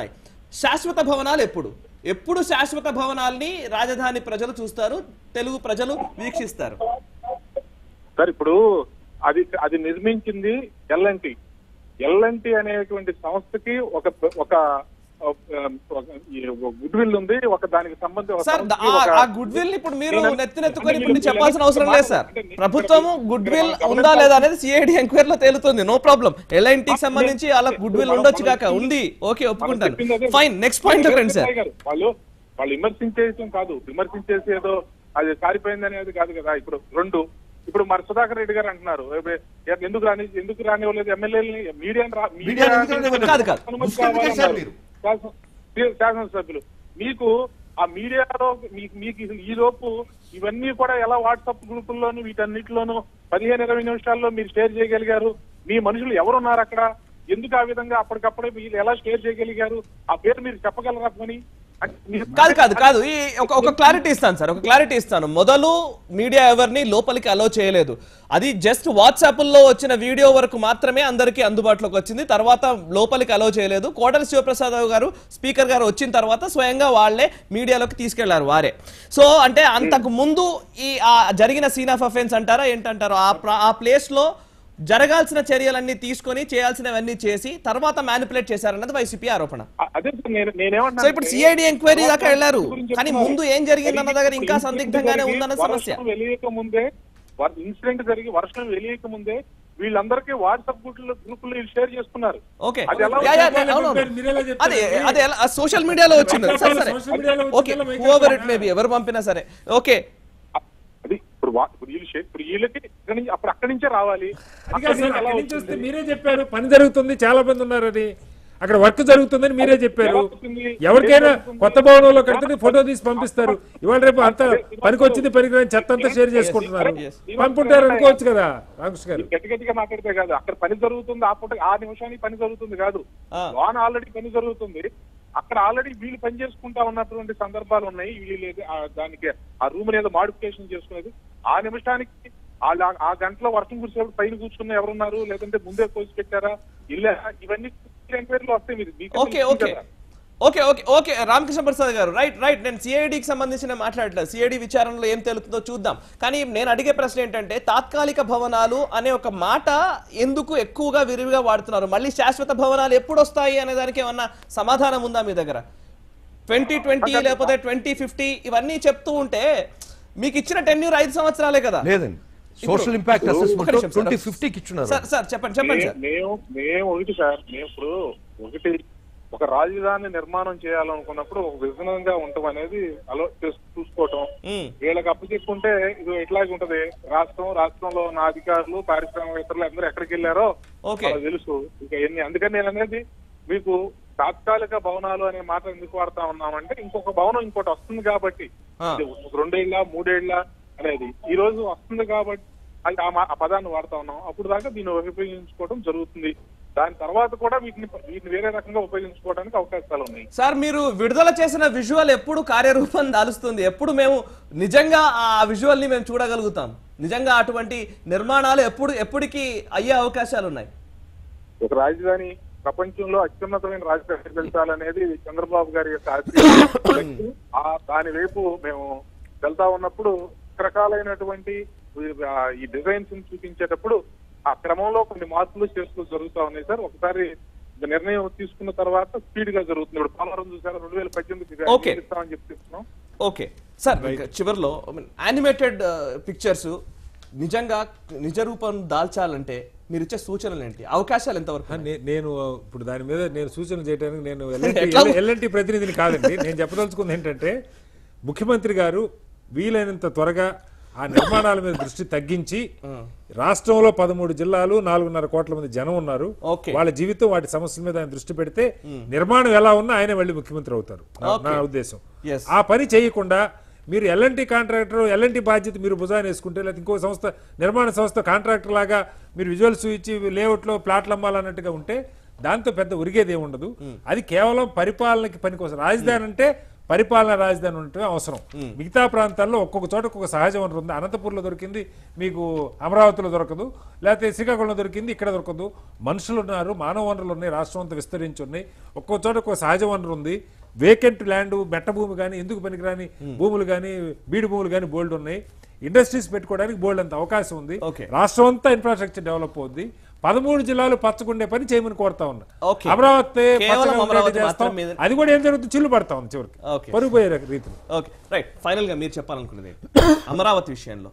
శాశ్వత భవనాలు ఎప్పుడు ఎప్పుడు శాశ్వత భవనాల్ని రాజధాని ప్రజలు చూస్తారు తెలుగు ప్రజలు వీక్షిస్తారు సార్ ఇప్పుడు అది అది నిర్మించింది ఎల్ఎన్టీ ఎల్ఎన్టీ అనేటువంటి సంస్థకి ఒక ఒక గుడ్ విల్ ఉంది ఒక దానికి సంబంధించి ఒక సార్ సంస్థకి ఆ- ఒక- ఆ గుడ్ విల్ ఇప్పుడు మీరు నేను- నెత్తినెత్తుకొని అంటే ఇప్పుడు మీరు- చెప్పాల్సిన అవసరం లేదు సార్ అంటే నేను- ప్రభుత్వము గుడ్ విల్ ఉందా లేదా అనేది సిఐడి ఎంక్వైరీలో తేలుతుంది నో ప్రాబ్లం ఎల్ఐన్టీకి సంబంధించి అలా గుడ్ విల్ ఉండొచ్చు కాక ఉంది ఓకే ఒప్పుకుంటాను చెప్పింది అదే. ఫైన్ నెక్స్ట్ పాయింట్ రండి సార్ గారు, వాళ్ళు వాళ్ళు విమర్శించేయటం కాదు విమర్శించేసి ఏదో అది కారిపోయింది అనేది కాదు కదా ఇప్పుడు రెండు ఇప్పుడు మరి సుధాకర్ రెడ్డి గారు అంటున్నారు ఏ- ఎందుకు రాని ఎందుకు రానివ్వలేదు ఎమ్మెల్యేలని మీడియా మీడియాని ఎందుకు రానివ్వలేదు? కాదు, కాదు. ముఖ్యమంత్రి సార్ మీరు. శాసనసభ్యులు మీకు ఆ మీడియాలో మీకు మీకు ఈ లోపు ఇవన్నీ కూడా ఎలా వాట్సాప్ గ్రూపుల్లోను వీటన్నిటిలోనూ పదిహేను ఇరవై నిమిషాల్లో మీరు షేర్ చేయగలిగారు మీ మనుషులు ఎవరున్నారు అక్కడ ఎందుకు ఆ విధంగా అప్పటికప్పుడే మీరు ఎలా షేర్ చేయగలిగారు ఆ పేరు మీరు చెప్పగలరా పోనీ అంటే మీరు- కాదు కాదు కాదు ఈ ఒక ఒక క్లారిటీ ఇస్తాను సార్ ఒక క్లారిటీ ఇస్తాను మొదలు మీడియా ఎవరిని లోపలికి అలో చేయలేదు అది జస్ట్ వాట్సాప్ లో వచ్చిన వీడియో వరకు మాత్రమే అందరికీ అందుబాటులోకి వచ్చింది తర్వాత లోపలికి అలో చేయలేదు కోటల శివప్రసాద్ గారు స్పీకర్ గారు వచ్చిన తర్వాత స్వయంగా వాళ్ళే మీడియాలోకి తీసుకెళ్లారు వారే సో అంటే అంతకు ముందు ఈ ఆ జరిగిన సీన్ ఆఫ్ అఫెన్స్ అంటారా ఏంటంటారు ఆ ప్ర- ఆ ప్లేస్ లో జరగాల్సిన చర్యలన్నీ తీసుకొని చేయాల్సినవన్నీ చేసి తర్వాత మ్యానిపులేట్ చేశారన్నది వైసీపీ ఆరోపణ అ- అదే సార్ నేను నేనేమంటున్నా సో ఇప్పుడు సిఐడి ఎంక్వైరీ దాకా వెళ్ళారు కానీ ముందు ఏం జరిగిందన్న దగ్గర ఇంకా సందిగ్ధంగానే ఉందన్న సమస్య వర్షం వెలియక ముందే ఇన్సిడెంట్ జరిగి వర్షం వెలియక ముందే వీళ్ళందరికీ వాట్సాప్ గ్రూపుల్లో గ్రూపుల్లో షేర్ చేసుకున్నారు ఓకే అది ఎలా యా, యా, ఉంటుంది? అవును, అవును. మీరెలా చెప్తారు? అదే అదే సోషల్ మీడియాలో వచ్చింది సరే సరే సోషల్ మీడియాలో ఓకే వచ్చిందా? ఓవర్ ఇట్ మేబీ ఎవరు పంపినా సరే ఓకే అది ఇప్పుడు వా- ఇప్పుడు వీళ్ళు షేర్ ఇప్పుడు వీళ్ళకి ఇక్కడి నుంచి అప్పుడు అక్కడి నుంచే రావాలి అది అక్కడి కాదు సార్, నుంచి ఎలా అక్కడి నుంచి వస్తే వస్తుంది? మీరే చెప్పారు పని జరుగుతుంది చాలా మంది ఉన్నారని అక్కడ వర్క్ జరుగుతుందని మీరే చెప్పారు ఎలా వస్తుంది? ఎవరికైనా ఏం జరుగుతుంది? కొత్త భవనంలో కడితే ఫోటో తీసి పంపిస్తారు ఇవాళ రేపు అంతా పనికి వచ్చింది పనికి చెత్త అంతా షేర్ చేసుకుంటున్నారు yes. పంపుంటారు అనుకోవచ్చు కదా రామకృష్ణ గారు గట్టి గట్టిగా మాట్లాడితే కాదు అక్కడ పని జరుగుతుంది ఆ పూట ఆ నిమిషానికి పని జరుగుతుంది కాదు ఆ. లోన్ ఆల్రెడీ పని జరుగుతుంది అక్కడ ఆల్రెడీ వీళ్ళు పని చేసుకుంటా ఉన్నటువంటి సందర్భాలు ఉన్నాయి వీళ్ళు ఏదో ఆ దానికి ఆ రూమ్ ఏదో మాడిఫికేషన్ చేసుకునేది ఆ నిమిషానికి వాళ్ళ ఆ గంటలో వర్షం కురిసేప్పుడు పైన కూర్చున్న ఎవరున్నారు లేదంటే ముందే కోసి పెట్టారా ఇల్లా ఇవన్నీ ఎంక్వైరీలు వస్తాయి మీరు మీకే ఓకే తెలుస్తుంది ఓకే కదా. Okay okay okay Ramakrishna Prasad garu right right నేను సిఐడికి సంబంధించిన మాట్లాడలేదు సిఐడి విచారణలో ఏం తెలుస్తుందో చూద్దాం కానీ నేను అడిగే ప్రశ్న ఏంటంటే తాత్కాలిక భవనాలు అనే ఒక మాట ఎందుకు ఎక్కువగా విరివిగా వాడుతున్నారు మళ్ళీ శాశ్వత భవనాలు ఎప్పుడు వస్తాయి అనే దానికి ఏమన్నా సమాధానం ఉందా మీ దగ్గర ట్వంటీ ట్వంటీ లేకపోతే ట్వంటీ ఫిఫ్టీ ఇవన్నీ చెప్తూ ఉంటే మీకు ఇచ్చిన టెన్యూర్ ఐదు సంవత్సరాలే కదా లేదండి సోషల్ ఇంపాక్ట్ ఒక అసెస్మెంట్ నిమిషం సార్. ట్వంటీ ఫిఫ్టీకి ఇచ్చున్నారు సార్ సార్ చెప్పండి చెప్పండి సార్ మే- మేము మేము ఒకటి సార్ మేము ఇప్పుడు ఒకటి ఒక రాజధాని నిర్మాణం చేయాలనుకున్నప్పుడు ఒక విజనంగా ఉండటం అనేది అలో చేసు- చూసుకోవటం ఉమ్, వీళ్ళకి అప్పచెప్పుకుంటే ఇది ఎట్లాగే ఉంటది రాష్ట్రం రాష్ట్రంలో ఉన్న అధికారులు పారిశ్రామికవేత్తలు అందరూ ఎక్కడికి వెళ్ళారో ఓకే వాళ్ళకి తెలుసు ఇక ఎన్ని అందుకని నేను అనేది మీకు తాత్కాలిక భవనాలు అనే మాట ఎందుకు వాడుతా ఉన్నామంటే ఇంకొక భవనం ఇంకోటి వస్తుంది కాబట్టి ఆ. ఇది ఒక రెండేళ్ల మూడేళ్ల అనేది ఈ రోజు వస్తుంది కాబట్టి అది ఆ మా- ఆ పదాన్ని వాడుతా ఉన్నాం అప్పుడు దాకా దీన్ని ఉపయోగించుకోవడం జరుగుతుంది దాని తర్వాత కూడా వీటిని వీటిని వేరే రకంగా ఉపయోగించుకోవడానికి అవకాశాలు ఉన్నాయి సార్ మీరు విడుదల చేసిన విజువల్ ఎప్పుడు కార్యరూపం దాలుస్తుంది ఎప్పుడు మేము నిజంగా ఆ విజువల్ ని మేము చూడగలుగుతాం నిజంగా అటువంటి నిర్మాణాలు ఎప్పుడు ఎప్పటికీ అయ్యే అవకాశాలు ఉన్నాయి ఒక రాజధాని ప్రపంచంలో అత్యున్నతమైన రాజధాని నిర్మించాలనేది చంద్రబాబు గారి యొక్క ఆశయం. ఆ దాని వైపు మేము వెళ్తా ఉన్నప్పుడు రకరకాలైనటువంటి ఆ, ఈ డిజైన్స్ చూపించేటప్పుడు ఆ క్రమంలో కొన్ని మార్పులు చేస్తూ జరుగుతా ఉన్నాయి సార్ ఒకసారి నిర్ణయం తీసుకున్న తర్వాత స్పీడ్ గా జరుగుతుంది ఇప్పుడు పోలవరం చూసారా రెండు వేల పద్దెనిమిది Okay. ఇస్తామని చెప్తున్నాం ఓకే సార్ ఇంకా చివరిలో యానిమేటెడ్ పిక్చర్స్ నిజంగా నిజ రూపం దాల్చాలంటే మీరు ఇచ్చే సూచనలు ఏంటి అవకాశాలు ఎంతవరకు ఆ, నే- నేను ఇప్పుడు దాని మీద నేను సూచన చేయడానికి నేను ఎట్లా? ఎల్ఎన్టీ ప్రతినిధిని కాదండి నేను చెప్పదలుచుకుంది ఏంటంటే ముఖ్యమంత్రి గారు వీలైనంత త్వరగా ఆ నిర్మాణాల మీద దృష్టి తగ్గించి రాష్ట్రంలో పదమూడు జిల్లాలు నాలుగున్నర కోట్ల మంది జనం ఉన్నారు ఓకే. వాళ్ళ జీవితం వాటి సమస్యల మీద ఆయన దృష్టి పెడితే నిర్మాణం ఎలా ఉన్నా ఆయన వెళ్ళి ముఖ్యమంత్రి అవుతారు నా- నా ఓకే. ఉద్దేశం Yes. ఆ పని చేయకుండా మీరు ఎల్ఎన్టీ కాంట్రాక్టర్ ఎల్ఎన్టీ బాధ్యత మీరు భుజాన్ని వేసుకుంటే లేకపోతే ఇంకో సంస్థ నిర్మాణ సంస్థ కాంట్రాక్టర్ లాగా మీరు విజువల్స్ ఇచ్చి లేఅవుట్లో ప్లాట్లు అమ్మాలన్నట్టుగా ఉంటే దాంతో పెద్ద ఉరిగేది ఏమి ఉండదు అది కేవలం పరిపాలనకి పనికోసం రాజధాని అంటే పరిపాలన రాజధాని ఉండటం అవసరం మిగతా ప్రాంతాల్లో ఒక్కొక్క చోట ఒక్కొక్క సహజ వనరు ఉంది అనంతపూర్లో దొరికింది మీకు అమరావతిలో దొరకదు లేకపోతే శ్రీకాకుళంలో దొరికింది ఇక్కడ దొరకదు మనుషులు ఉన్నారు మానవ వనరులు ఉన్నాయి రాష్ట్రం అంతా విస్తరించి ఉన్నాయి ఒక్కొక్క చోట ఒక్కొక్క సహజ వనరు ఉంది వేకెంట్ ల్యాండ్ మెట్ట భూమి కానీ ఎందుకు పనికిరాని భూములు కానీ బీడు భూములు కానీ బోల్డ్ ఉన్నాయి ఇండస్ట్రీస్ పెట్టుకోవడానికి బోల్డ్ అంత అవకాశం ఉంది Okay. రాష్ట్రం అంతా ఇన్ఫ్రాస్ట్రక్చర్ డెవలప్ అవుద్ది పదమూడు జిల్లాలు పచ్చకుండే పని చేయమని కోరుతా ఉన్నా Okay. అమరావతి కేవలం పచ్చగా ఉండేట్టు అమరావతి చేస్తాం. మాత్రం మీద- అది కూడా ఏం జరుగుతుంది చిల్లు పడతా ఉంది చివరికి Okay. పరుగు పోయే రీతిలో ఓకే రైట్ ఫైనల్ గా మీరు చెప్పాలనుకున్నది అమరావతి విషయంలో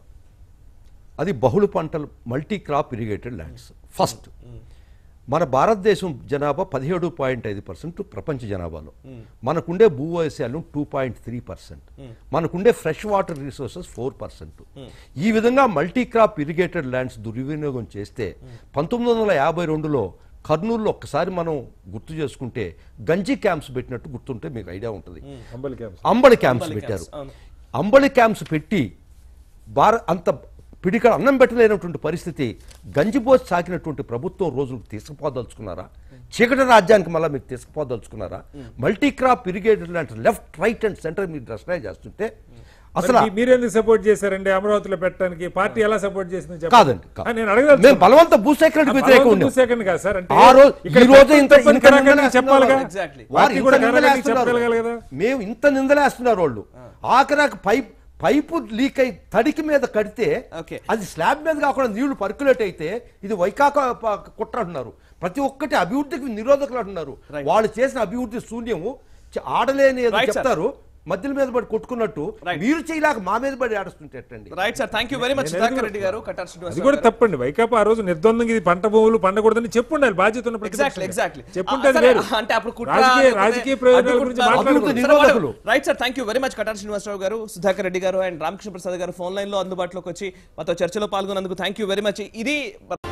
అది బహుళ పంటలు multi crop irrigated lands first మన భారతదేశం జనాభా పదిహేడు పాయింట్ ఐదు పర్సెంట్ ప్రపంచ జనాభాలో మనకుండే భూవైశాల్యం టూ పాయింట్ త్రీ పర్సెంట్ మనకుండే fresh water resources four percent ఈ విధంగా మల్టీ క్రాప్ ఇరిగేటెడ్ ల్యాండ్స్ దుర్వినియోగం చేస్తే పంతొమ్మిది వందల యాభై రెండులో కర్నూలులో ఒక్కసారి మనం గుర్తు చేసుకుంటే గంజి క్యాంప్స్ పెట్టినట్టు గుర్తుంటే మీకు ఐడియా ఉంటుంది అంబలి క్యాంప్స్ అంబలి క్యాంప్స్ అంబలి పెట్టారు క్యాంప్స్, అవును. అంబలి క్యాంప్స్ పెట్టి భార అంత పిడికడ అన్నం పెట్టలేనటువంటి పరిస్థితి గంజిపోసి సాకినటువంటి ప్రభుత్వం రోజులకు తీసుకుపోదలుచుకున్నారా చీకటి రాజ్యానికి మళ్ళీ మీరు తీసుకుపోదలుచుకున్నారా మల్టీ క్రాప్ ఇరిగేటెడ్ లాంటి లెఫ్ట్ రైట్ అండ్ సెంటర్ మీరు డిస్ట్రాయ్ చేస్తుంటే అసలు మరి మీ- మీరెందుకు సపోర్ట్ చేశారండి అమరావతిలో పెట్టడానికి పార్టీ ఎలా సపోర్ట్ చేసింది చెప్పండి. కాదండి ఆ, కాదు. నేను అడగదలుచుకున్నా. మేము బలవంత భూసేకరణకు వ్యతిరేకం బలవంతం ఉండాం భూసేకరణ కాదు సార్ అంటే ఆ రోజు ఇక్కడ ఈ రోజు ఇంత తప్పని ఇంత కరాఖండిగా నిందలేస్తున్నారు. చెప్పాలిగా Exactly. వారు పార్టీ ఇంత కూడా కరాఖండిగా నిందలేస్తున్నారు. చెప్పగలగాలి కదా మేము ఇంత నిందలేస్తున్నారు వాళ్ళు ఆఖరాకు పైప్ పైపు లీక్ అయి తడికి మీద కడితే Okay. అది స్లాబ్ మీద కాకుండా నీళ్లు పర్కులేట్ అయితే ఇది వైకాక ప- కుట్ర అంటున్నారు ప్రతి ఒక్కటి అభివృద్ధికి నిరోధకులు అంటున్నారు Right. వాళ్ళు చేసిన అభివృద్ధి శూన్యము చ- ఆడలేని ఏదో Right, sir. చెప్తారు మధ్యల మీద పడి కొట్టుకున్నట్టు Right. మీరు చేయలేక మా మీద పడి ఆడుస్తుంటే ఎట్టండి right sir thank you very much నేను సుధాకర్ ఎందుకు- రెడ్డి గారు కటార్ అది శ్రీనివాసరావు కూడా గారు. తప్పండి వైకాపా ఆ రోజు నిర్ద్వందంగా ఇది పంట భూములు పండకూడదని చెప్పుండాలి బాధ్యత ఉన్న ఎగ్జాక్ట్లీ ప్రతిపక్షంగా. ఎగ్జాక్ట్లీ చెప్పుంటే అది వేరు అంటే అప్పుడు కుట్ర రాజకీయ లేకపోతే రాజకీయ ప్రయోజనాల గురించి అడ్డుకుంటున్నారు. అభివృద్ధి మాట్లాడకూడదు సరే, నిరోధకులు. Right sir thank you very much కటార్ శ్రీనివాసరావు గారు సుధాకర్ రెడ్డి గారు అండ్ రామకృష్ణ ప్రసాద్ గారు ఫోన్ లైన్ లో అందుబాటులోకి వచ్చి మాతో చర్చలో పాల్గొన్నందుకు థ్యాంక్ యూ వెరీ మచ్ ఇది